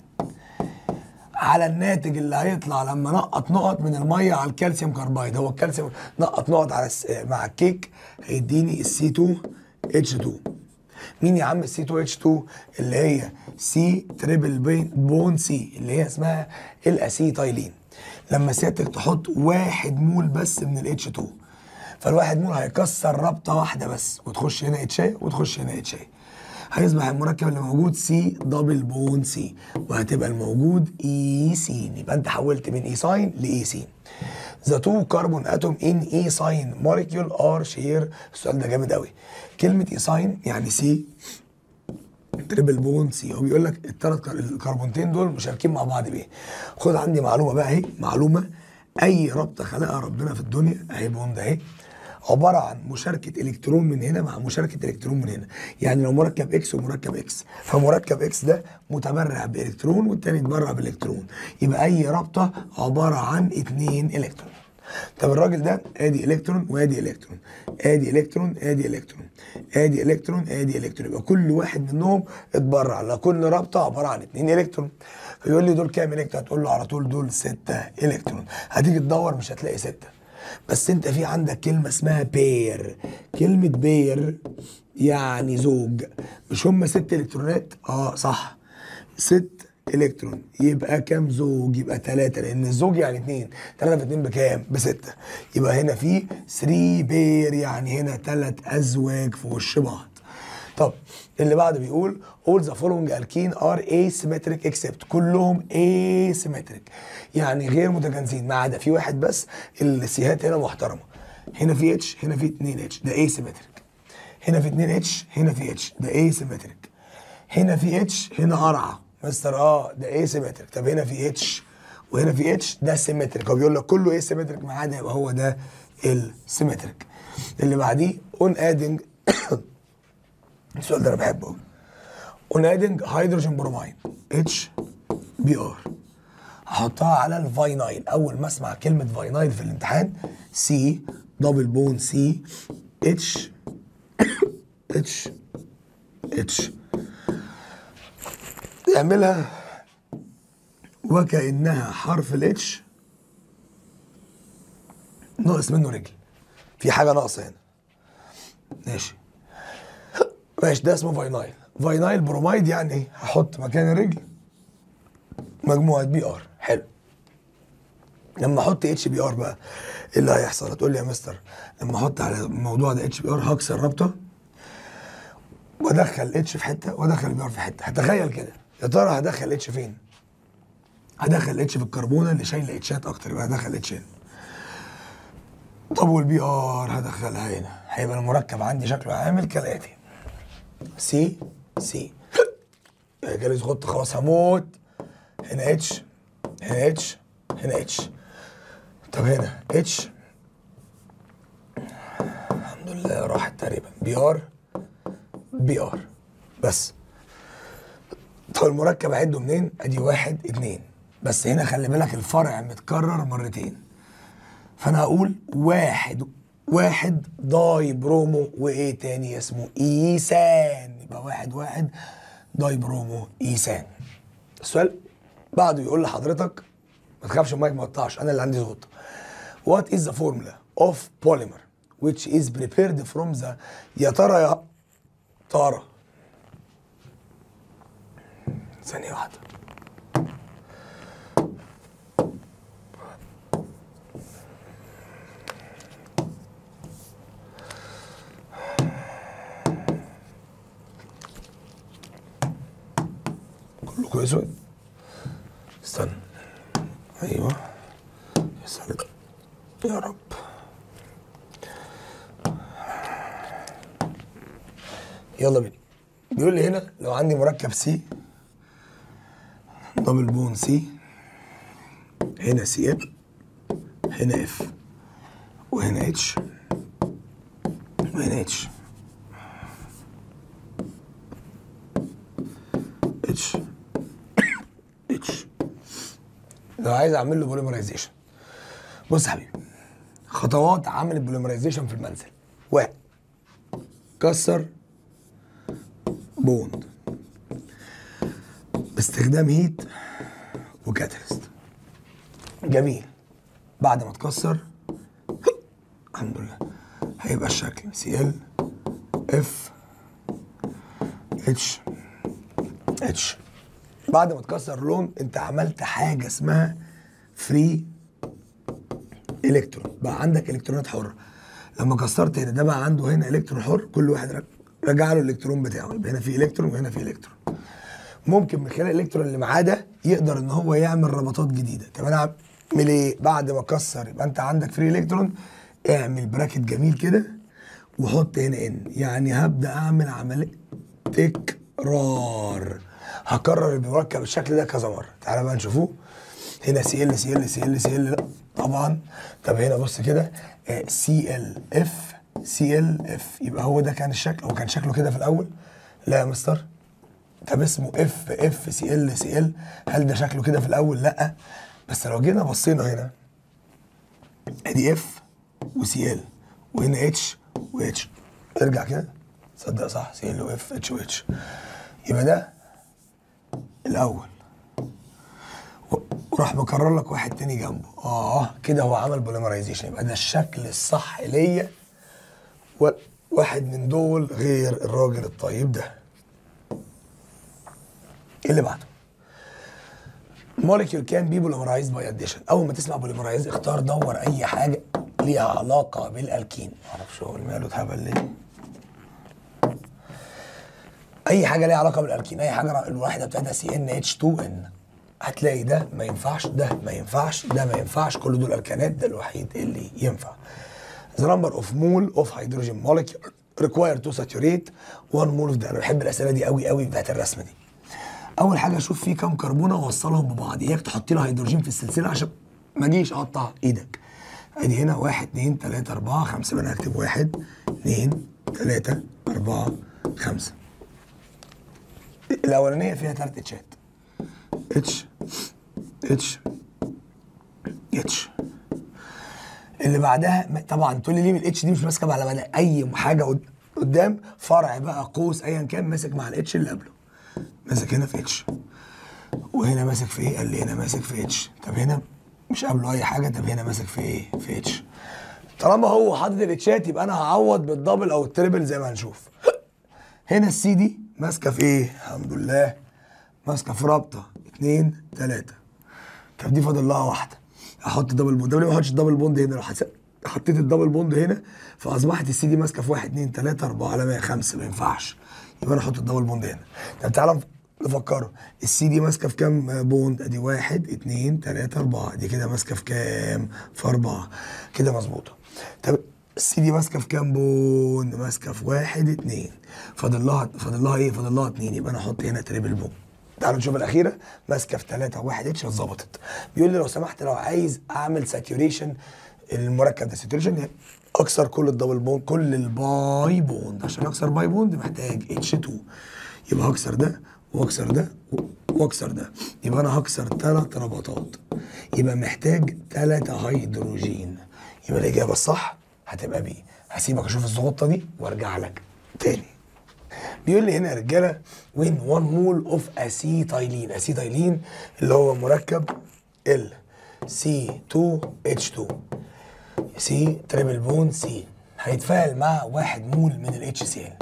Speaker 1: على الناتج اللي هيطلع لما نقط نقط من الميه على الكالسيوم كاربايد هو الكالسيوم نقط نقط على الس... مع الكيك هيديني السي 2 اتش 2 مين يا عم السي 2 اتش 2 اللي هي سي تريبل بين بون سي اللي هي اسمها الاسيتايلين لما سيادتك تحط واحد مول بس من الاتش 2 فالواحد مول هيكسر رابطه واحده بس وتخش هنا اتشاي وتخش هنا اتشاي هيصبح المركب اللي موجود سي دبل بون سي وهتبقى الموجود اي سين يبقى انت حولت من اي ساين لاي سين ذا تو كربون اتوم ان اي ساين موليكيول ار شير السؤال ده جامد قوي كلمه اي ساين يعني سي تريبل بون سي هو بيقول لك الثلاث الكربونتين دول مشاركين مع بعض بايه خد عندي معلومه بقى اهي معلومه اي رابطه خلقها ربنا في الدنيا اهي بوند اهي عباره عن مشاركه الكترون من هنا مع مشاركه الكترون من هنا يعني لو مركب اكس ومركب اكس فمركب اكس ده متبرع بالكترون والتاني يتبرع بالالكترون يبقى اي رابطه عباره عن اتنين الكترون طب الراجل ده ادي الكترون وادي الكترون ادي الكترون ادي الكترون ادي الكترون ادي الكترون يبقى كل واحد منهم اتبرع لكل رابطه عباره عن اتنين الكترون فيقول لي دول كام الكترون هتقول له على طول دول ستة الكترون هتيجي تدور مش هتلاقي ستة بس انت في عندك كلمه اسمها بير كلمه بير يعني زوج مش هم ست الكترونات اه صح ست الكترون يبقى كام زوج يبقى ثلاثة لان الزوج يعني اثنين ثلاثة في اثنين بكام بستة يبقى هنا في 3 بير يعني هنا ثلاث ازواج في وش بعض طب اللي بعده بيقول all the following alkene are asymmetric except كلهم asymmetric يعني غير متجانسين ما عدا في واحد بس السيهات هنا محترمه هنا في اتش هنا في 2 اتش ده asymmetric هنا في 2 اتش هنا في اتش ده asymmetric هنا في اتش هنا قرعه مستر اه ده asymmetric طب هنا في اتش وهنا في اتش ده سيمتريك هو بيقول لك كله asymmetric ما عدا يبقى هو ده السيمتريك اللي بعديه on adding السؤال ده انا بحبه اونادنج هيدروجين برومايد اتش بي ار هحطها على الفاينايل اول ما اسمع كلمه فاينايل في الامتحان سي دبل بون سي اتش اتش اتش اعملها وكانها حرف الاتش ناقص منه رجل في حاجه ناقصه هنا ماشي ماشي ده اسمه فاينايل فاينايل برومايد يعني ايه هحط مكان الرجل مجموعه بي ار حلو لما احط اتش بي ار بقى ايه اللي هيحصل هتقول لي يا مستر لما احط على الموضوع ده اتش بي ار هكسر رابطه وادخل اتش في حته وادخل بي ار في حته هتخيل كده يا ترى هدخل اتش فين هدخل اتش في الكربونه اللي شايله اتشات اكتر يبقى هدخل اتش هنا طب والبي ار هدخلها هنا هيبقى المركب عندي شكله عامل كالاتي سي سي جالي غط خلاص هموت هنا اتش هنا اتش هنا اتش طب هنا اتش الحمد لله راحت تقريبا بي ار بي ار بس طب المركب اعده منين؟ ادي واحد اتنين بس هنا خلي بالك الفرع متكرر مرتين فانا هقول واحد واحد داي برومو وايه تاني اسمه ايسان يبقى واحد واحد داي برومو ايسان السؤال بعده يقول لحضرتك ما تخافش المايك ما يقطعش انا اللي عندي ضغط what is the formula of polymer which is prepared from the يا ترى يا ترى ثانية واحدة كلكم اسود استنى ايوه يا سلام يا رب يلا بينا بيقول لي هنا لو عندي مركب سي دبل بون سي هنا سي ال هنا اف وهنا اتش وهنا اتش اتش اتش لو عايز اعمل له بوليمرايزيشن بص يا حبيبي خطوات عمل البوليمرايزيشن في المنزل واحد كسر بوند باستخدام هيت وكاتاليست جميل بعد ما تكسر الحمد لله هيبقى الشكل سي ال اف اتش اتش بعد ما تكسر لون انت عملت حاجه اسمها فري الكترون بقى عندك الكترونات حره لما كسرت هنا ده بقى عنده هنا الكترون حر كل واحد رج- رجع له الالكترون بتاعه يبقى هنا في الكترون وهنا في الكترون ممكن من خلال الالكترون اللي معاه ده يقدر ان هو يعمل ربطات جديده طب انا اعمل ايه بعد ما اكسر يبقى انت عندك فري الكترون اعمل براكت جميل كده وحط هنا ان يعني هبدا اعمل عمليه تكرار هكرر المركب بالشكل ده كذا مره تعالى بقى نشوفوه هنا سي ال سي ال سي ال سي ال لا طبعا طب هنا بص كده سي ال اف سي ال اف يبقى هو ده كان الشكل هو كان شكله كده في الاول لا يا مستر طب اسمه اف اف سي ال سي ال هل ده شكله كده في الاول لا بس لو جينا بصينا هنا ادي اف وسي ال وهنا اتش واتش ارجع كده صدق صح سي ال واف اتش واتش يبقى ده الاول و- وراح مكرر لك واحد تاني جنبه اه كده هو عمل بوليمرايزيشن يبقى ده الشكل الصح ليا واحد من دول غير الراجل الطيب ده ايه اللي بعده molecule can be polymerized by addition اول ما تسمع بوليمرايز اختار دور اي حاجه ليها علاقه بالالكين معرفش هو ماله اتهبل ليه اي حاجه ليها علاقه بالالكين اي حاجه الواحده بتاعتها سي ان اتش 2 ان هتلاقي ده ما ينفعش ده ما ينفعش ده ما ينفعش كل دول الكانات ده الوحيد اللي ينفع the number of mole of hydrogen molecule required to saturate one mole of ده انا بحب الاسئله دي قوي قوي بتاعت الرسمه دي اول حاجه اشوف فيه كام كربونه واوصلهم ببعض اياك تحط لي هيدروجين في السلسله عشان ما اجيش اقطع ايدك ادي هنا واحد اتنين تلاته اربعه خمسه يبقى انا هكتب واحد اتنين تلاته اربعه خمسه الاولانيه فيها تلات اتشات اتش اتش اتش اللي بعدها م- طبعا تقول لي ليه من الاتش دي مش ماسكه على بعدها اي حاجه قد- قدام فرع بقى قوس ايا كان ماسك مع الاتش اللي قبله ماسك هنا في اتش وهنا ماسك في ايه؟ قال لي هنا ماسك في اتش طب هنا مش قبله اي حاجه طب هنا ماسك في ايه؟ في اتش طالما هو حاطط الاتشات يبقى انا هعوض بالدبل او التريبل زي ما هنشوف هنا السي دي ماسكه في ايه؟ الحمد لله ماسكه في رابطه اتنين تلاته طب دي فاضل لها واحده احط دبل بوند طب ليه ما احطش الدبل بوند هنا لو حس- حطيت الدبل بوند هنا فاصبحت السي دي ماسكه في واحد اتنين تلاته اربعه على 100 خمسه ما ينفعش يبقى انا احط الدبل بوند هنا طب تعالى نفكره السي دي ماسكه في كام بوند ادي واحد اتنين تلاته اربعه دي كده ماسكه في كام في اربعه كده مظبوطه طب السي دي ماسكه في كام بوند ماسكه في واحد اتنين فاضل لها فاضل لها ايه فاضل لها اتنين يبقى انا احط هنا تريبل بوند تعالوا نشوف الاخيره ماسكه في 3 1 اتش اتظبطت بيقول لي لو سمحت لو عايز اعمل ساتوريشن المركب ده ساتوريشن اكسر كل الدبل بوند كل الباي بوند عشان اكسر باي بوند محتاج اتش 2 يبقى هكسر ده واكسر ده واكسر ده يبقى انا هكسر ثلاث ربطات يبقى محتاج ثلاثة هيدروجين يبقى الاجابه الصح هتبقى بي هسيبك اشوف الزغطه دي وارجع لك تاني بيقول لي هنا يا رجاله وين 1 مول اوف اسيتايلين اسيتايلين اللي هو مركب ال سي 2 اتش 2 سي تريبل بون سي هيتفاعل مع 1 مول من الاتش سي ال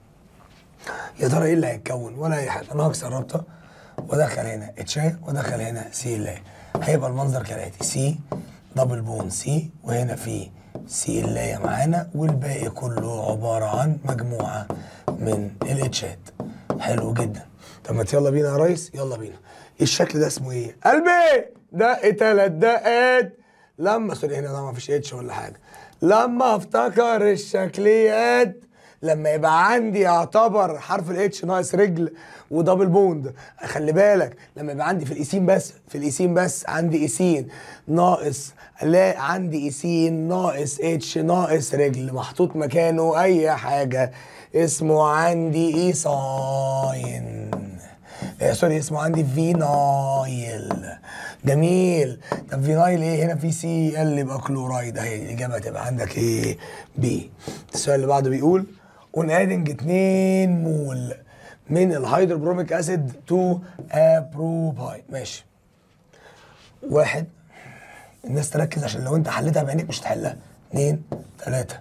Speaker 1: يا ترى ايه اللي هيتكون ولا اي حاجه انا هكسر رابطه وادخل هنا اتشاي وادخل هنا سي ال هيبقى المنظر كالاتي سي دبل بون سي وهنا في سي ال معانا والباقي كله عباره عن مجموعه من الاتشات حلو جدا طب ما يلا بينا يا ريس يلا بينا الشكل ده اسمه ايه قلبي دق تلات دقات لما سوري هنا ده ما فيش اتش ولا حاجه لما افتكر الشكليات لما يبقى عندي يعتبر حرف الاتش ناقص رجل ودبل بوند خلي بالك لما يبقى عندي في الايسين بس في الايسين بس عندي ايسين ناقص لا عندي ايسين ناقص اتش ناقص رجل محطوط مكانه اي حاجه اسمه عندي ايساين آه سوري اسمه عندي فينايل جميل طب فينايل ايه هنا في سي ال يبقى كلورايد اهي الاجابه هتبقى عندك ايه بي السؤال اللي بعده بيقول اون ادنج 2 مول من الهيدروبروميك اسيد تو ابروباي ماشي واحد الناس تركز عشان لو انت حليتها بعينيك مش هتحلها اثنين ثلاثة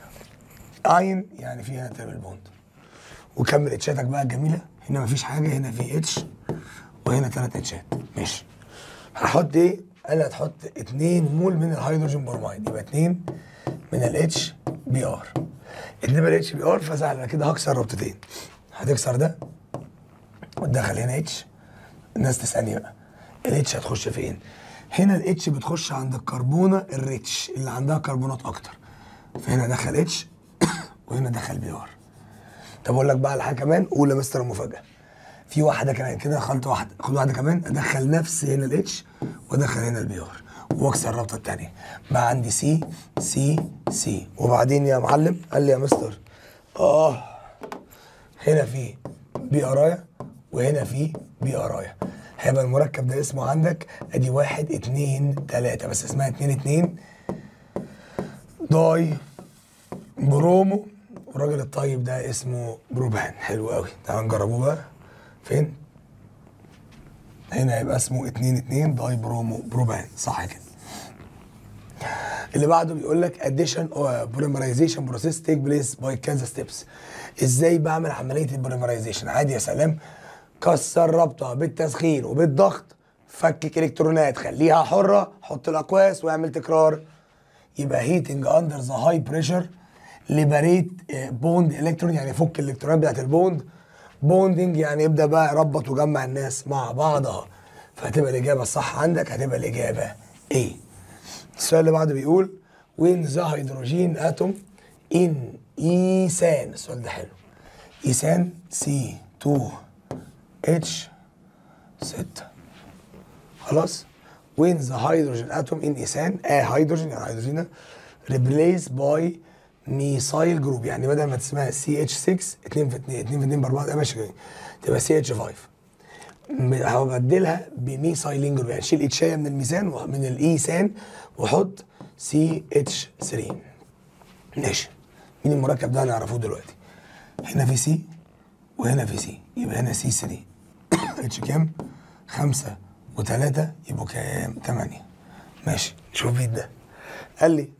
Speaker 1: اين يعني في هنا تربل بوند وكمل اتشاتك بقى الجميلة هنا مفيش حاجة هنا في اتش وهنا ثلاث اتشات ماشي هحط ايه؟ قال لي هتحط 2 مول من الهيدروجين بروميد يبقى 2 من الاتش بي ار انما الاتش بي ار فسهل انا كده هكسر رابطتين هتكسر ده وتدخل هنا اتش الناس تسالني بقى الاتش هتخش فين هنا الاتش بتخش عند الكربونه الريتش اللي عندها كربونات اكتر فهنا دخل اتش وهنا دخل بي ار طب اقول لك بقى على حاجه كمان قول يا مستر المفاجاه في واحده كمان كده دخلت واحده خد واحده كمان ادخل نفس هنا الاتش وادخل هنا البي ار واكسر الرابطه الثانيه بقى عندي سي سي سي وبعدين يا معلم قال لي يا مستر اه هنا في بي ارايا وهنا في بي ارايا هيبقى المركب ده اسمه عندك ادي واحد اتنين تلاته بس اسمها اتنين اتنين داي برومو والراجل الطيب ده اسمه بروبان حلو قوي تعال نجربوه بقى فين هنا هيبقى اسمه 2 2 داي برومو بروبان صح كده اللي بعده بيقول لك addition or polymerization process take place by كذا steps ازاي بعمل عمليه البوليمرايزيشن عادي يا سلام كسر رابطه بالتسخين وبالضغط فكك الكترونات خليها حره حط الاقواس واعمل تكرار يبقى هيتنج اندر ذا هاي بريشر ليبريت بوند الكترون يعني فك الالكترونات بتاعت البوند بوندنج يعني يبدا بقى يربط ويجمع الناس مع بعضها فهتبقى الاجابه الصح عندك هتبقى الاجابه ايه السؤال اللي بعده بيقول وين ذا هيدروجين اتوم ان ايثان السؤال ده حلو ايثان سي 2 اتش 6 خلاص وين ذا هيدروجين اتوم ان ايثان اه هيدروجين يعني هيدروجين ريبليس باي ميثايل جروب يعني بدل ما تسميها سي اتش 6 2 في 2 2 في 2 ب 4 ده ماشي كده تبقى سي اتش 5 هبدلها بميثايلين جروب يعني شيل اتشايه من الميزان من الايثان وحط سي اتش 3 ماشي مين المركب ده هنعرفوه دلوقتي هنا في سي وهنا في سي يبقى هنا سي 3 اتش كام؟ خمسة وثلاثة يبقوا كام؟ ثمانية ماشي شوف فيد ده قال لي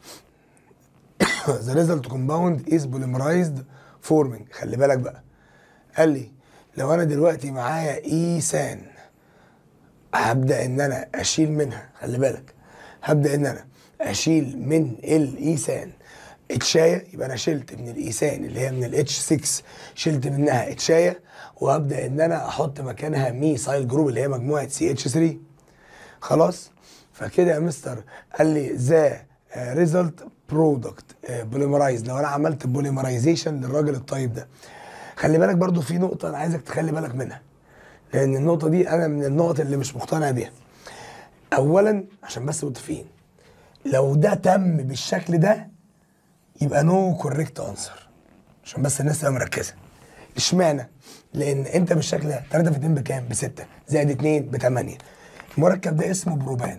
Speaker 1: the result compound is polymerized forming خلي بالك بقى قال لي لو انا دلوقتي معايا ايثان هبدا ان انا اشيل منها خلي بالك هبدا ان انا اشيل من الايثان اتشايه يبقى انا شلت من الايثان اللي هي من الاتش 6 شلت منها اتشايه وابدا ان انا احط مكانها ميثايل جروب اللي هي مجموعه سي اتش 3 خلاص فكده يا مستر قال لي ذا ريزلت برودكت بوليمرايز لو انا عملت بوليمرايزيشن للراجل الطيب ده خلي بالك برضو في نقطه انا عايزك تخلي بالك منها لان النقطه دي انا من النقط اللي مش مقتنع بيها اولا عشان بس متفقين لو ده تم بالشكل ده يبقى نو كوريكت انسر عشان بس الناس تبقى مركزه اشمعنى لان انت بالشكل ده 3 في 2 بكام ب 6 زائد 2 ب 8 المركب ده اسمه بروبان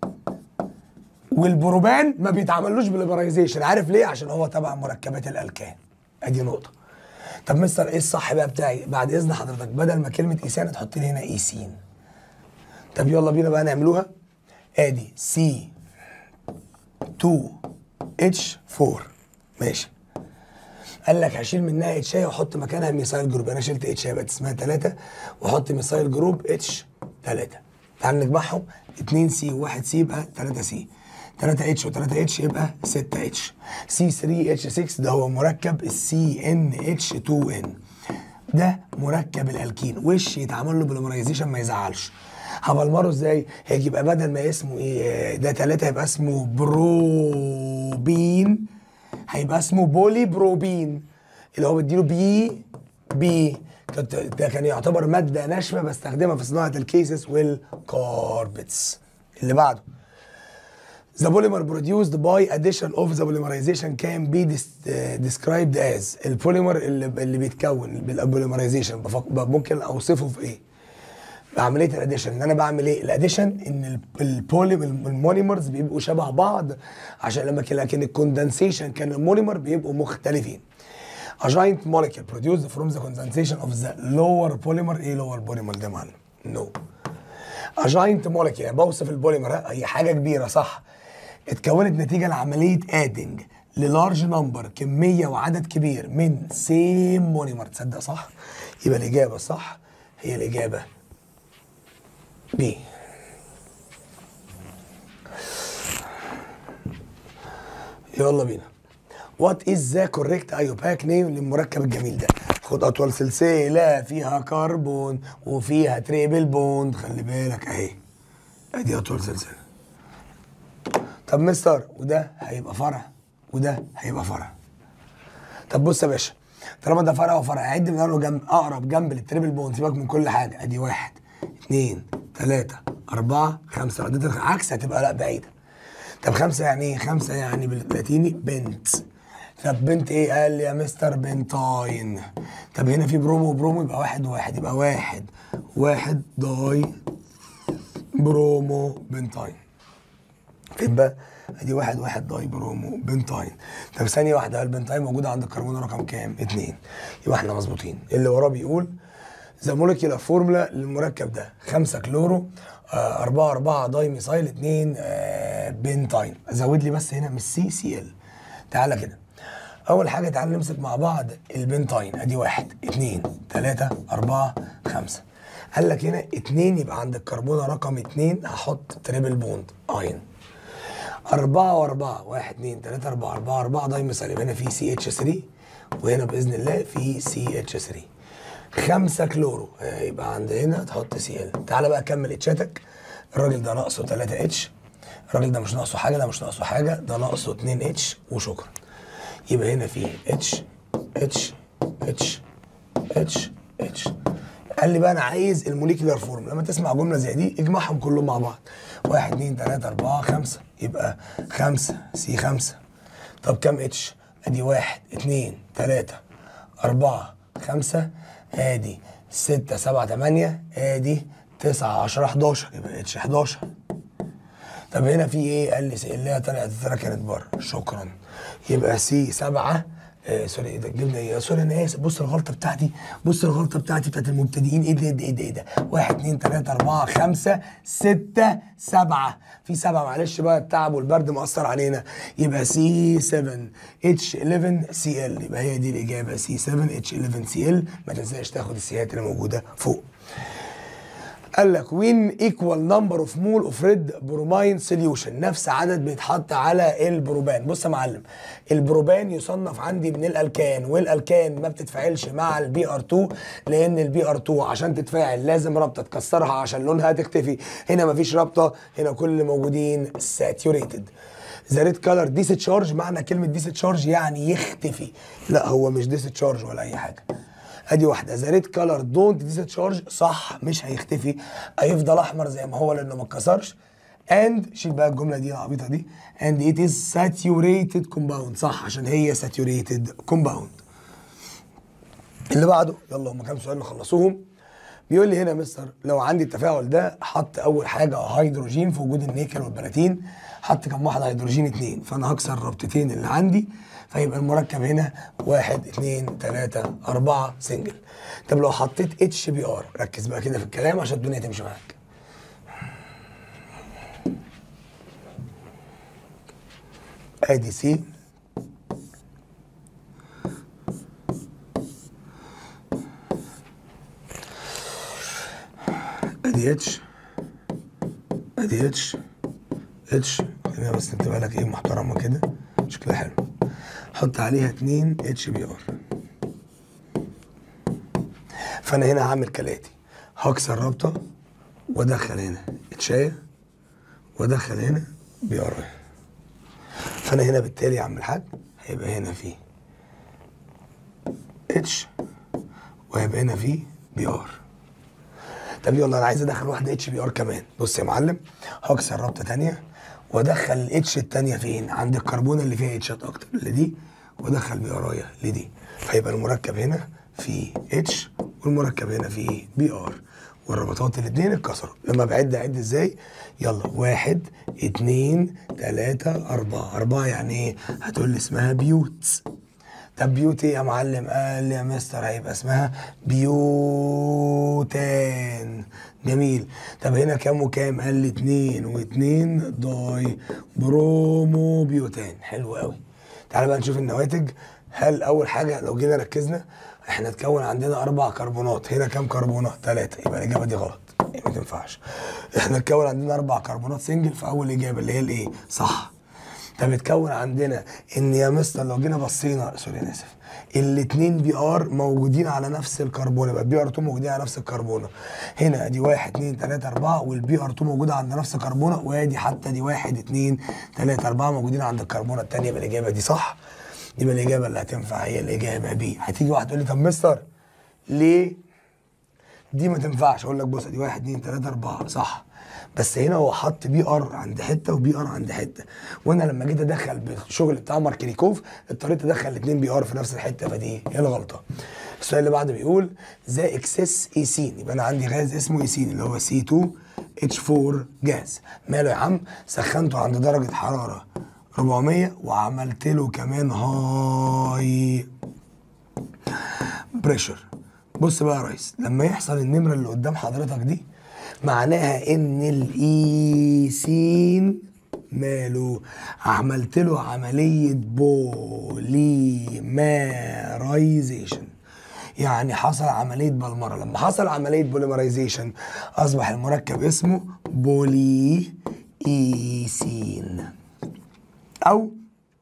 Speaker 1: والبروبان ما بيتعملوش بالليبرايزيشن عارف ليه عشان هو تبع مركبات الالكان ادي نقطه طب مستر ايه الصح بقى بتاعي بعد اذن حضرتك بدل ما كلمه ايثان تحط لي هنا ايسين طب يلا بينا بقى نعملوها ادي سي 2 اتش 4 ماشي قال لك هشيل منها اتشاي واحط مكانها ميثايل جروب انا شلت اتشاي بقت اسمها 3 واحط ميثايل جروب اتش 3 تعال نجمعهم 2 سي و1 سي يبقى 3 سي 3 اتش و3 اتش يبقى 6 اتش سي 3 اتش 6 ده هو مركب السي ان اتش 2 ان ده مركب الالكين وش يتعمل له بوليمرايزيشن ما يزعلش هبلمره ازاي؟ هيجي يبقى بدل ما اسمه ايه ده 3 هيبقى اسمه بروبين هيبقى اسمه بولي بروبين اللي هو بديله بي بي كنت- ده كان يعتبر ماده ناشفه بستخدمها في صناعه الكيسز والكاربتس اللي بعده The polymer produced by addition of the polymerization can be dis- uh, described as البوليمر اللي, اللي بيتكون بالبوليمرايزيشن ممكن اوصفه في ايه؟ بعمليه الاديشن ان انا بعمل ايه؟ الاديشن ان ال- البولي المونيمرز بيبقوا شبه بعض عشان لما كان لكن الكوندنسيشن كان المونيمر بيبقوا مختلفين. A giant molecule produced from the condensation of the lower polymer ايه lower polymer ده معلم؟ No. A giant molecule يعني بوصف البوليمر ها، هي حاجه كبيره صح اتكونت نتيجه لعمليه ادنج للارج نمبر كميه وعدد كبير من سيم مونيمر تصدق صح يبقى الاجابه الصح هي الاجابه بي يلا بينا وات از ذا كوريكت ايوباك نيم للمركب الجميل ده خد اطول سلسله فيها كربون وفيها تريبل بوند خلي بالك اهي ادي اطول سلسله طب مستر وده هيبقى فرع وده هيبقى فرع طب بص يا باشا طالما ده فرع وفرع عد من اول جنب اقرب جنب للتريبل بوند سيبك من كل حاجه ادي واحد اثنين ثلاثة أربعة خمسة رديت العكس هتبقى لا بعيدة طب خمسة يعني ايه؟ خمسة يعني باللاتيني بنت طب بنت ايه؟ قال لي يا مستر بنتاين طب هنا في برومو وبرومو يبقى واحد وواحد يبقى واحد واحد داي برومو بنتاين فين بقى؟ ادي واحد واحد داي برومو بنتاين طب ثانية واحدة البنتاين موجودة عند الكربون رقم كام؟ اتنين يبقى احنا مظبوطين اللي وراه بيقول ذا مولكيولار فورمولا للمركب ده 5 كلورو 4 4 داي ميثايل 2 آه بنتاين زود لي بس هنا مش سي سي ال تعالى كده اول حاجه تعالى نمسك مع بعض البنتاين ادي واحد اثنين ثلاثة أربعة خمسة قال لك هنا اتنين يبقى عند الكربونه رقم اتنين هحط تريبل بوند اين أربعة وأربعة واحد اتنين تلاتة أربعة أربعة أربعة دايما مثال يبقى هنا في سي اتش 3 وهنا بإذن الله في سي اتش 3 خمسة كلورو آه، يبقى عند هنا تحط سي ال تعالى بقى كمل اتشاتك الراجل ده ناقصه 3 اتش الراجل ده مش ناقصه حاجة ده مش ناقصه حاجة ده ناقصه 2 اتش وشكرا يبقى هنا في اتش اتش اتش اتش اتش قال لي بقى انا عايز الموليكيولار فورم لما تسمع جمله زي دي اجمعهم كلهم مع بعض واحد اتنين تلاته اربعه خمسه يبقى خمسه سي خمسه طب كام اتش؟ ادي واحد اتنين تلاته اربعه خمسه ادي سته سبعه تمانيه ادي تسعه عشره 11 يبقى اتش 11 طب هنا في ايه؟ قال لي سي اللي هي طلعت الذره كانت بره شكرا يبقى سي سبعه آه سوري ايه ده جبنا ايه؟ سوري انا اسف بص الغلطه بتاعتي بص الغلطه بتاعتي بتاعت المبتدئين ايه ده ايه ده ايه ده ايه ده؟ واحد اثنين ثلاثه اربعه خمسه سته سبعه في سبعه معلش بقى التعب والبرد مأثر علينا يبقى سي 7 اتش 11 سي ال يبقى هي دي الاجابه سي 7 اتش 11 سي ال ما تنساش تاخد السيات اللي موجوده فوق. قال لك وين ايكوال نمبر اوف مول اوف ريد بروماين سوليوشن نفس عدد بيتحط على البروبان بص يا معلم البروبان يصنف عندي من الالكان والالكان ما بتتفاعلش مع البي ار 2 لان البي ار 2 عشان تتفاعل لازم رابطه تكسرها عشان لونها تختفي هنا مفيش رابطه هنا كل اللي موجودين ساتيوريتد ذا ريد كلر ديستشارج معنى كلمه ديستشارج يعني يختفي لا هو مش ديستشارج ولا اي حاجه ادي واحده ذا ريد كلر دونت ديستشارج صح مش هيختفي هيفضل احمر زي ما هو لانه ما اتكسرش اند شيل بقى الجمله دي العبيطه دي اند ات از ساتيوريتد كومباوند صح عشان هي ساتيوريتد كومباوند اللي بعده يلا هم كام سؤال نخلصوهم بيقول لي هنا يا مستر لو عندي التفاعل ده حط اول حاجه هيدروجين في وجود النيكل والبلاتين حط كم واحد هيدروجين اتنين فانا هكسر الرابطتين اللي عندي فيبقى المركب هنا واحد اتنين تلاته اربعه سنجل طب لو حطيت اتش بي ار ركز بقى كده في الكلام عشان الدنيا تمشي معاك ادي سي ادي اتش ادي اتش اتش هنا بس نكتبها لك ايه محترمه كده شكلها حلو حط عليها 2 اتش بي ار فانا هنا هعمل كالاتي هكسر رابطه وادخل هنا اتشايه وادخل هنا بي ار فانا هنا بالتالي يا عم الحاج هيبقى هنا في اتش وهيبقى هنا في بي ار طب يلا انا عايز ادخل واحده اتش بي ار كمان بص يا معلم هكسر رابطه تانية وادخل الاتش التانية فين عند الكربونه اللي فيها اتشات اكتر اللي دي وادخل بي ار لدي فيبقى المركب هنا في اتش والمركب هنا في بي ار والرباطات الاثنين اتكسروا لما بعد اعد ازاي يلا واحد اتنين تلاتة اربعة اربعة يعني ايه هتقول لي اسمها بيوت طب بيوت ايه يا معلم قال لي يا مستر هيبقى اسمها بيوتان جميل طب هنا كام وكام قال لي اتنين واتنين داي برومو بيوتان حلو قوي تعالى بقى نشوف النواتج هل اول حاجه لو جينا ركزنا احنا اتكون عندنا اربع كربونات هنا كام كربونه ثلاثه يبقى الاجابه دي غلط يعني ما تنفعش احنا اتكون عندنا اربع كربونات سنجل في اول اجابه اللي هي الايه صح ده بيتكون عندنا ان يا مستر لو جينا بصينا سوري انا اسف الاثنين بي ار موجودين على نفس الكربون يبقى البي ار 2 موجودين على نفس الكربونه هنا ادي 1 2 3 4 والبي ار 2 موجوده عند نفس الكربونه وادي حتى دي 1 2 3 4 موجودين عند الكربونه الثانيه يبقى الاجابه دي صح يبقى الاجابه اللي هتنفع هي الاجابه بي هتيجي واحد تقول لي طب مستر ليه دي ما تنفعش اقول لك بص دي 1 2 3 4 صح بس هنا هو حط بي ار عند حته وبي ار عند حته وانا لما جيت ادخل بالشغل بتاع ماركريكوف اضطريت ادخل الاثنين بي ار في نفس الحته فدي هي الغلطه السؤال اللي بعده بيقول ذا اكسس ايسين يبقى انا عندي غاز اسمه ايسين اللي هو سي 2 اتش 4 جاز ماله يا عم سخنته عند درجه حراره 400 وعملت له كمان هاي بريشر بص بقى يا ريس لما يحصل النمره اللي قدام حضرتك دي معناها ان الايسين ماله عملت له عمليه بوليمرايزيشن يعني حصل عمليه بلمره لما حصل عمليه بوليمرايزيشن اصبح المركب اسمه بولي ايسين او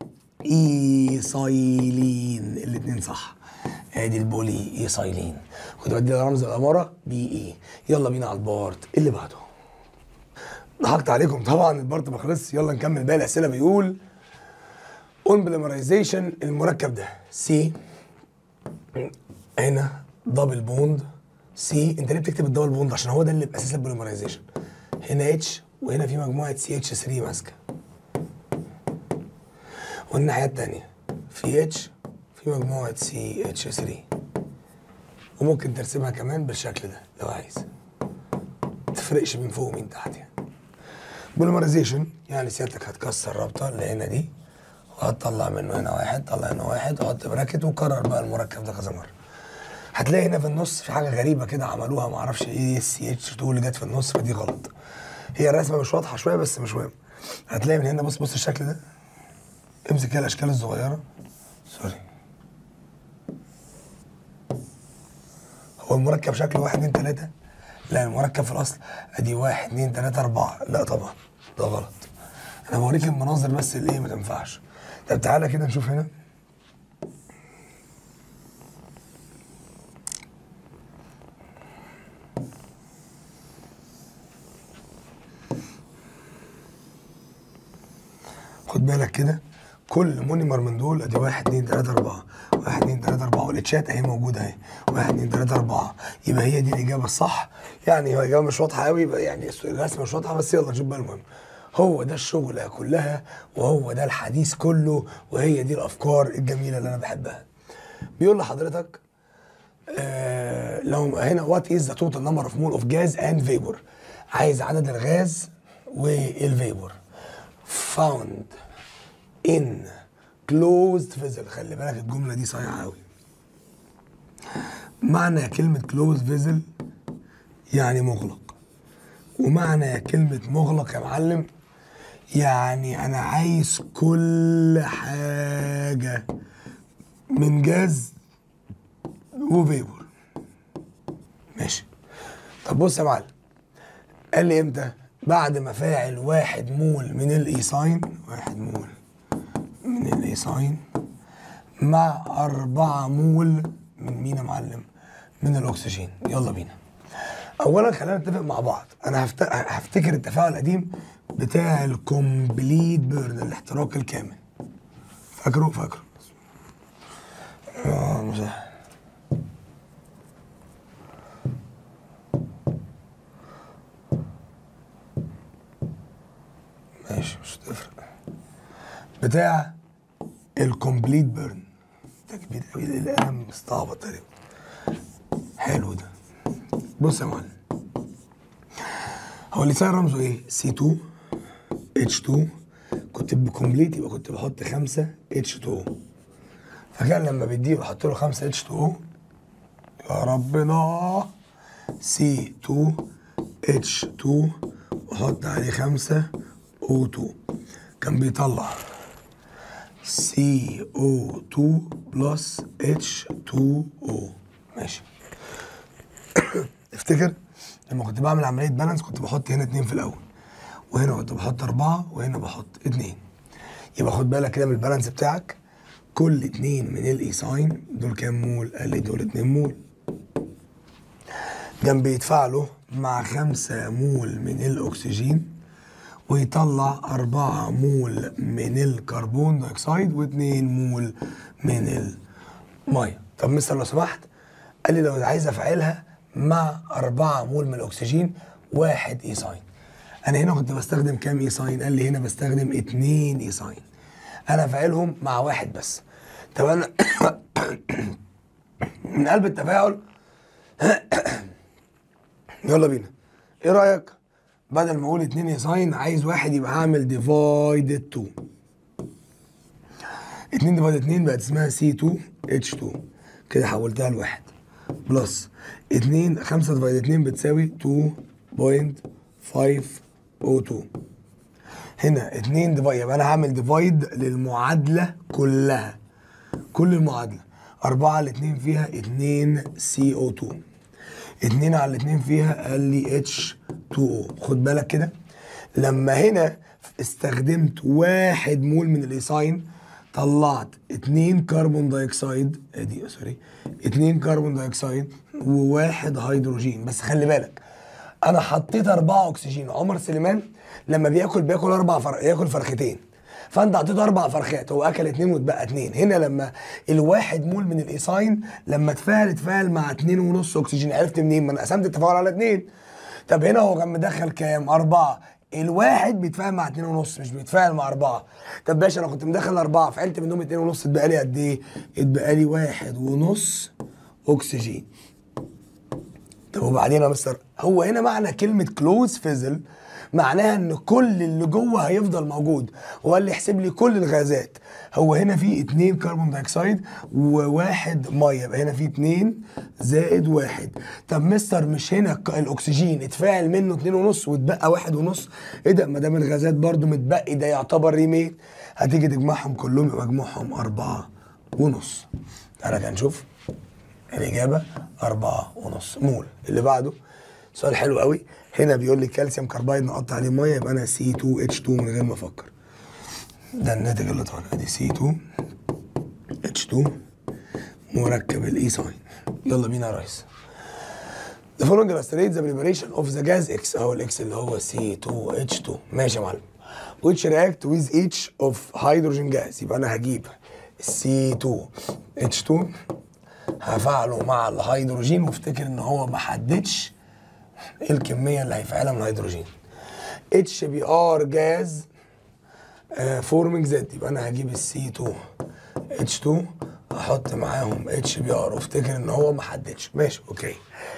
Speaker 1: ايسايلين الاثنين صح ادي البولي ايسايلين كنت بدي رمز الاماره بي اي يلا بينا على البارت اللي بعده ضحكت عليكم طبعا البارت ما خلصش يلا نكمل باقي الاسئله بيقول اون بوليمرايزيشن المركب ده سي هنا دبل بوند سي انت ليه بتكتب الدبل بوند عشان هو ده اللي باساس البوليمرايزيشن هنا اتش وهنا في مجموعه سي اتش 3 ماسكه والناحيه الثانيه في اتش في مجموعه سي اتش 3 وممكن ترسمها كمان بالشكل ده لو عايز تفرقش من فوق ومن تحت يعني بوليمرايزيشن يعني سيادتك هتكسر الرابطه اللي هنا دي وهتطلع منه هنا واحد طلع هنا واحد وحط براكت وكرر بقى المركب ده كذا مره هتلاقي هنا في النص في حاجه غريبه كده عملوها معرفش ايه السي اتش 2 اللي جت في النص فدي غلط هي الرسمه مش واضحه شويه بس مش مهم هتلاقي من هنا بص بص الشكل ده امسك كده الاشكال الصغيره سوري هو المركب شكله واحد اتنين تلاته لا المركب في الاصل ادي واحد اتنين تلاته اربعه لا طبعا ده غلط انا بوريك المناظر بس اللي ايه ما تنفعش طب تعالى كده نشوف هنا خد بالك كده كل مونيمر من دول ادي واحد اتنين تلاته اربعه واحد اتنين تلاته اربعه والاتشات اهي موجوده اهي واحد اتنين تلاته اربعه يبقى هي دي الاجابه الصح يعني هي الاجابه مش واضحه قوي يبقى يعني الرسمه مش واضحه بس يلا نشوف بقى المهم هو ده الشغل كلها وهو ده الحديث كله وهي دي الافكار الجميله اللي انا بحبها بيقول لحضرتك آه لو هنا وات از ذا توتال نمبر اوف مول اوف جاز اند فيبور عايز عدد الغاز والفيبور found in closed vessel خلي بالك الجمله دي صحيحه قوي معنى كلمه closed vessel يعني مغلق ومعنى كلمه مغلق يا معلم يعني انا عايز كل حاجه من جاز وفيبور ماشي طب بص يا معلم قال لي امتى بعد ما فاعل واحد مول من الايساين واحد مول من الايساين مع أربعة مول من مين يا معلم؟ من الأكسجين يلا بينا أولا خلينا نتفق مع بعض أنا هفت... هفتكر التفاعل القديم بتاع الكومبليت بيرن الاحتراق الكامل فاكره فاكره آه مش ماشي مش هتفرق بتاع الكومبليت بيرن ده كبير قوي القلم مستعبط تقريبا حلو ده بص يا معلم هو اللسان رمزه ايه؟ سي 2 اتش 2 كنت بكومبليت يبقى كنت بحط 5 اتش 2 فكان لما بديه بحط له 5 اتش 2 يا ربنا سي 2 اتش 2 واحط عليه 5 او 2 كان بيطلع CO2 بلس H2O ماشي افتكر لما كنت بعمل عملية بالانس كنت بحط هنا اتنين في الأول وهنا كنت بحط أربعة وهنا بحط اتنين يبقى خد بالك كده من البالانس بتاعك كل اتنين من الايساين دول كام مول؟ قال لي دول اتنين مول كان بيدفع له مع خمسة مول من الأكسجين ويطلع أربعة مول من الكربون دايوكسيد واتنين مول من المية طب مستر لو سمحت قال لي لو عايز أفعلها مع أربعة مول من الأكسجين واحد إيساين أنا هنا كنت بستخدم كام إيساين؟ قال لي هنا بستخدم اتنين إيساين أنا فاعلهم مع واحد بس طب أنا من قلب التفاعل يلا بينا ايه رايك بدل ما اقول اتنين يساين عايز واحد يبقى هعمل ديفايدد 2 اتنين ديفايد اتنين بقت اسمها سي 2 اتش 2 كده حولتها لواحد بلس اتنين خمسة ديفايد اتنين بتساوي 2.502 هنا اتنين ديفايد يبقى انا هعمل ديفايد للمعادلة كلها كل المعادلة أربعة على اتنين فيها اتنين سي او 2 اتنين على الاتنين فيها قال لي اتش 2 او خد بالك كده لما هنا استخدمت واحد مول من الايساين طلعت اتنين كربون دايوكسيد ادي سوري اتنين كربون دايوكسيد وواحد هيدروجين بس خلي بالك انا حطيت اربعه اكسجين عمر سليمان لما بياكل بياكل اربع فر... ياكل فرختين فانت حطيت اربع فرخات هو اكل اتنين واتبقى اتنين هنا لما الواحد مول من الايساين لما اتفاعل اتفاعل مع اتنين ونص اكسجين عرفت منين ما انا قسمت التفاعل على اتنين طب هنا هو كان مدخل كام اربعه الواحد بيتفاعل مع اتنين ونص مش بيتفاعل مع اربعه طب باشا انا كنت مدخل اربعه فعلت منهم اتنين ونص اتبقى لي قد ايه؟ اتبقى لي واحد ونص اكسجين طب وبعدين يا مستر هو هنا معنى كلمة كلوز فيزل معناها ان كل اللي جوه هيفضل موجود هو قال لي احسب لي كل الغازات هو هنا في اتنين كربون دايوكسيد وواحد ميه يبقى هنا في اتنين زائد واحد طب مستر مش هنا ك- الاكسجين اتفاعل منه اتنين ونص واتبقى واحد ونص ايه ده ما دام الغازات برضو متبقي ده يعتبر ريميت هتيجي تجمعهم كلهم يبقى مجموعهم اربعة ونص تعالى كده نشوف الإجابة أربعة ونص مول اللي بعده سؤال حلو قوي هنا بيقول لي كالسيوم كربايد نقطع عليه ميه يبقى انا سي 2 اتش 2 من غير ما افكر ده الناتج اللي طالع ادي سي 2 اتش 2 مركب الاي ساين يلا بينا يا ريس The following illustrates the preparation of the gas X اهو الاكس اللي هو C2H2 ماشي يا معلم which react with each of hydrogen gas يبقى انا هجيب C2H2 هفعله مع الهيدروجين وافتكر ان هو ما حددش ايه الكميه اللي هيفعلها من الهيدروجين اتش بي ار جاز فورمينج زد يبقى انا هجيب السي 2 اتش 2 احط معاهم اتش بي ار وافتكر ان هو ما حددش ماشي اوكي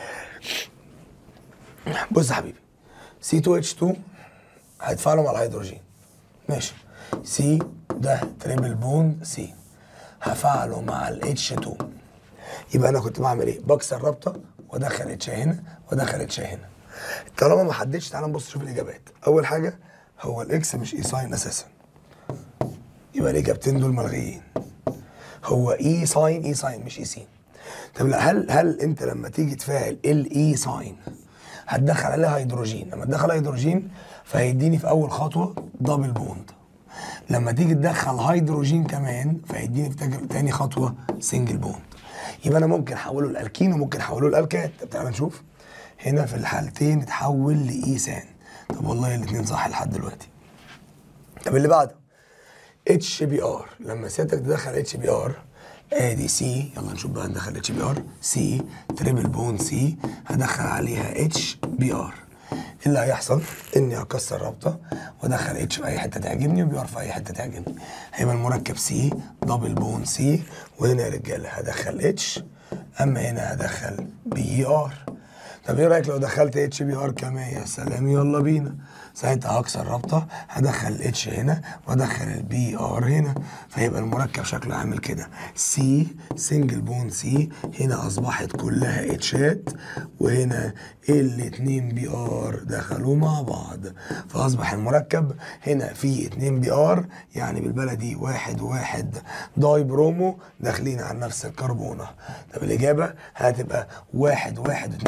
Speaker 1: بص يا حبيبي سي 2 اتش 2 هيتفاعلوا مع الهيدروجين ماشي سي ده تريبل بوند سي هفعله مع الاتش 2 يبقى انا كنت بعمل ايه؟ بكسر رابطه وادخل اتش هنا وادخل اتش هنا. طالما ما حددتش تعالى نبص نشوف الاجابات. اول حاجه هو الاكس مش اي ساين اساسا. يبقى الاجابتين دول ملغيين. هو اي ساين اي ساين مش اي سين. طب لا هل هل انت لما تيجي تفاعل الاي ساين هتدخل عليها هيدروجين، لما تدخل هيدروجين فهيديني في اول خطوه دبل بوند. لما تيجي تدخل هيدروجين كمان فيديني في تاج- تاني خطوه سنجل بوند يبقى انا ممكن احوله لالكين وممكن احوله لالكات طب تعالى نشوف هنا في الحالتين اتحول لايثان طب والله الاثنين صح لحد دلوقتي طب اللي بعده اتش بي ار لما سيادتك تدخل اتش بي ار ادي سي يلا نشوف بقى ندخل اتش بي ار سي تريبل بون سي هدخل عليها اتش بي ار اللي هيحصل اني هكسر رابطه وادخل اتش في اي حته تعجبني وبي ار في اي حته تعجبني هيبقى المركب سي دبل بون سي وهنا يا رجاله هدخل اتش اما هنا هدخل بي ار طب ايه رايك لو دخلت اتش بي ار كمان يا سلام يلا بينا ساعتها هكسر رابطه هدخل الاتش هنا وادخل البي ار هنا فيبقى المركب شكله عامل كده سي سنجل بون سي هنا اصبحت كلها اتشات وهنا الاتنين بي ار دخلوا مع بعض فاصبح المركب هنا في اتنين بي ار يعني بالبلدي واحد وواحد داي برومو داخلين على نفس الكربونه طب الاجابه هتبقى واحد واحد اتنين واتنين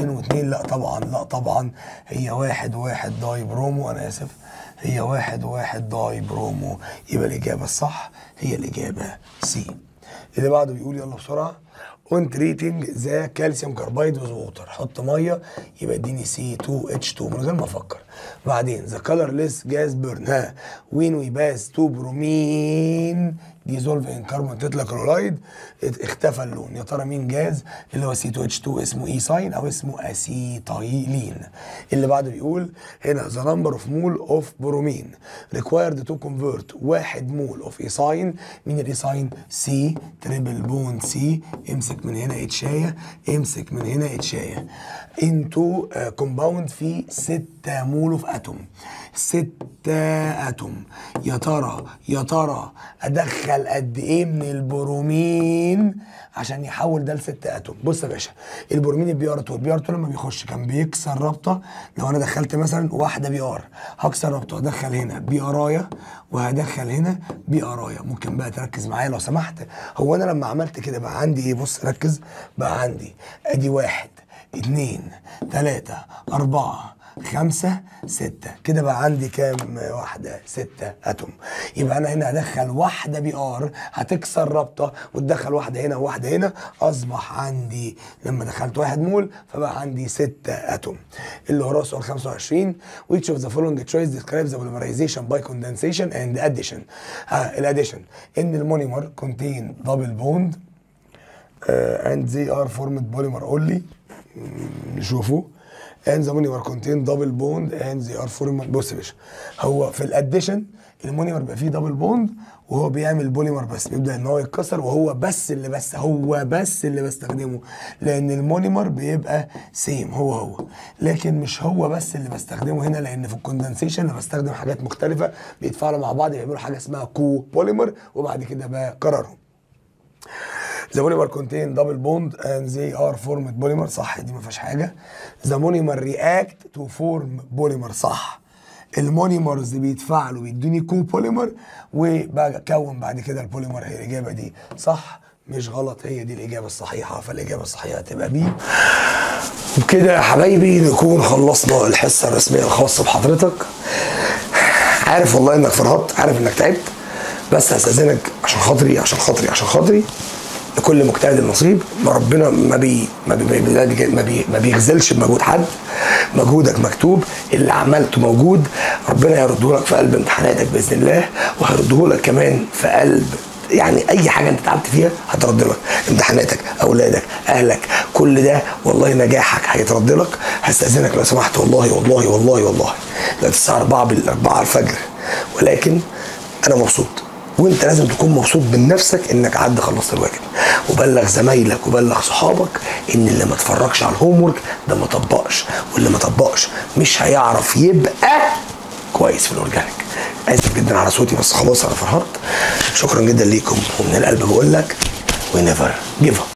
Speaker 1: اتنين لا طبعا لا طبعا هي واحد واحد داي برومو انا اسف هي واحد واحد داي برومو يبقى الاجابه الصح هي الاجابه سي اللي بعده بيقول يلا بسرعه اون تريتنج ذا كالسيوم كاربايد وذ ووتر حط ميه يبقى اديني سي 2 اتش 2 من غير ما افكر بعدين ذا كلرليس جاز بيرن ها وين وي باس تو برومين ديزولف ان كربون تتلا كلورايد اختفى اللون يا ترى مين جاز اللي هو سي 2 اتش 2 اسمه ايساين او اسمه اسيتايلين اللي بعده بيقول هنا ذا نمبر اوف مول اوف برومين ريكوايرد تو كونفيرت واحد مول اوف ايساين مين الايساين سي تريبل بون سي امسك من هنا اتشايه امسك من هنا اتشايه انتو كومباوند فيه 6 مول اوف اتوم 6 اتوم يا ترى يا ترى ادخل قد ايه من البرومين عشان يحول ده لستة اتوم بص يا باشا البرومين البي ار 2 البي ار 2 لما بيخش كان بيكسر رابطه لو انا دخلت مثلا واحده بي ار هكسر رابطه ادخل هنا بي ارايا وهدخل هنا بي ارايا ممكن بقى تركز معايا لو سمحت هو انا لما عملت كده بقى عندي ايه بص ركز بقى عندي ادي واحد اتنين تلاتة أربعة خمسة ستة كده بقى عندي كام واحدة ستة أتوم يبقى أنا هنا هدخل واحدة بي آر هتكسر رابطة وتدخل واحدة هنا وواحدة هنا أصبح عندي لما دخلت واحد مول فبقى عندي ستة أتوم اللي وراه سؤال 25 which of the following choice describes the polymerization by condensation and addition ها الاديشن إن المونيمر contain double bond uh, and they are formed polymer only نشوفه and the monomer contain double bond and they are formed بص يا باشا هو في الاديشن المونيمر بيبقى فيه دبل بوند وهو بيعمل بوليمر بس بيبدا ان هو يتكسر وهو بس اللي بس هو بس اللي بستخدمه لان المونيمر بيبقى سيم هو هو لكن مش هو بس اللي بستخدمه هنا لان في الكوندنسيشن انا بستخدم حاجات مختلفه بيتفاعلوا مع بعض بيعملوا حاجه اسمها كو بوليمر وبعد كده بكررهم The monomer contain double bond and they are formed polymer صح دي ما فيهاش حاجة. The monomer react to form polymer صح. المونيمرز بيتفاعلوا بيدوني كو بوليمر وبكون بعد كده البوليمر هي الإجابة دي صح مش غلط هي دي الإجابة الصحيحة فالإجابة الصحيحة هتبقى بي وبكده يا حبايبي نكون خلصنا الحصة الرسمية الخاصة بحضرتك عارف والله إنك فرهطت عارف إنك تعبت بس هستأذنك عشان خاطري عشان خاطري عشان خاطري لكل مجتهد النصيب ما ربنا ما بي ما بي ما, بي ما, بي ما بيغزلش بمجهود حد مجهودك مكتوب اللي عملته موجود ربنا يرده لك في قلب امتحاناتك باذن الله وهيرده لك كمان في قلب يعني اي حاجه انت تعبت فيها هترد لك امتحاناتك اولادك اهلك كل ده والله نجاحك هيترد لك هستاذنك لو سمحت والله والله والله والله لا الساعه 4 بال 4 الفجر ولكن انا مبسوط وانت لازم تكون مبسوط من نفسك انك عد خلصت الواجب وبلغ زمايلك وبلغ صحابك ان اللي ما اتفرجش على الهوم ورك ده ما طبقش واللي ما طبقش مش هيعرف يبقى كويس في الاورجانيك اسف جدا على صوتي بس خلاص انا فرحت شكرا جدا ليكم ومن القلب بقول لك we never give up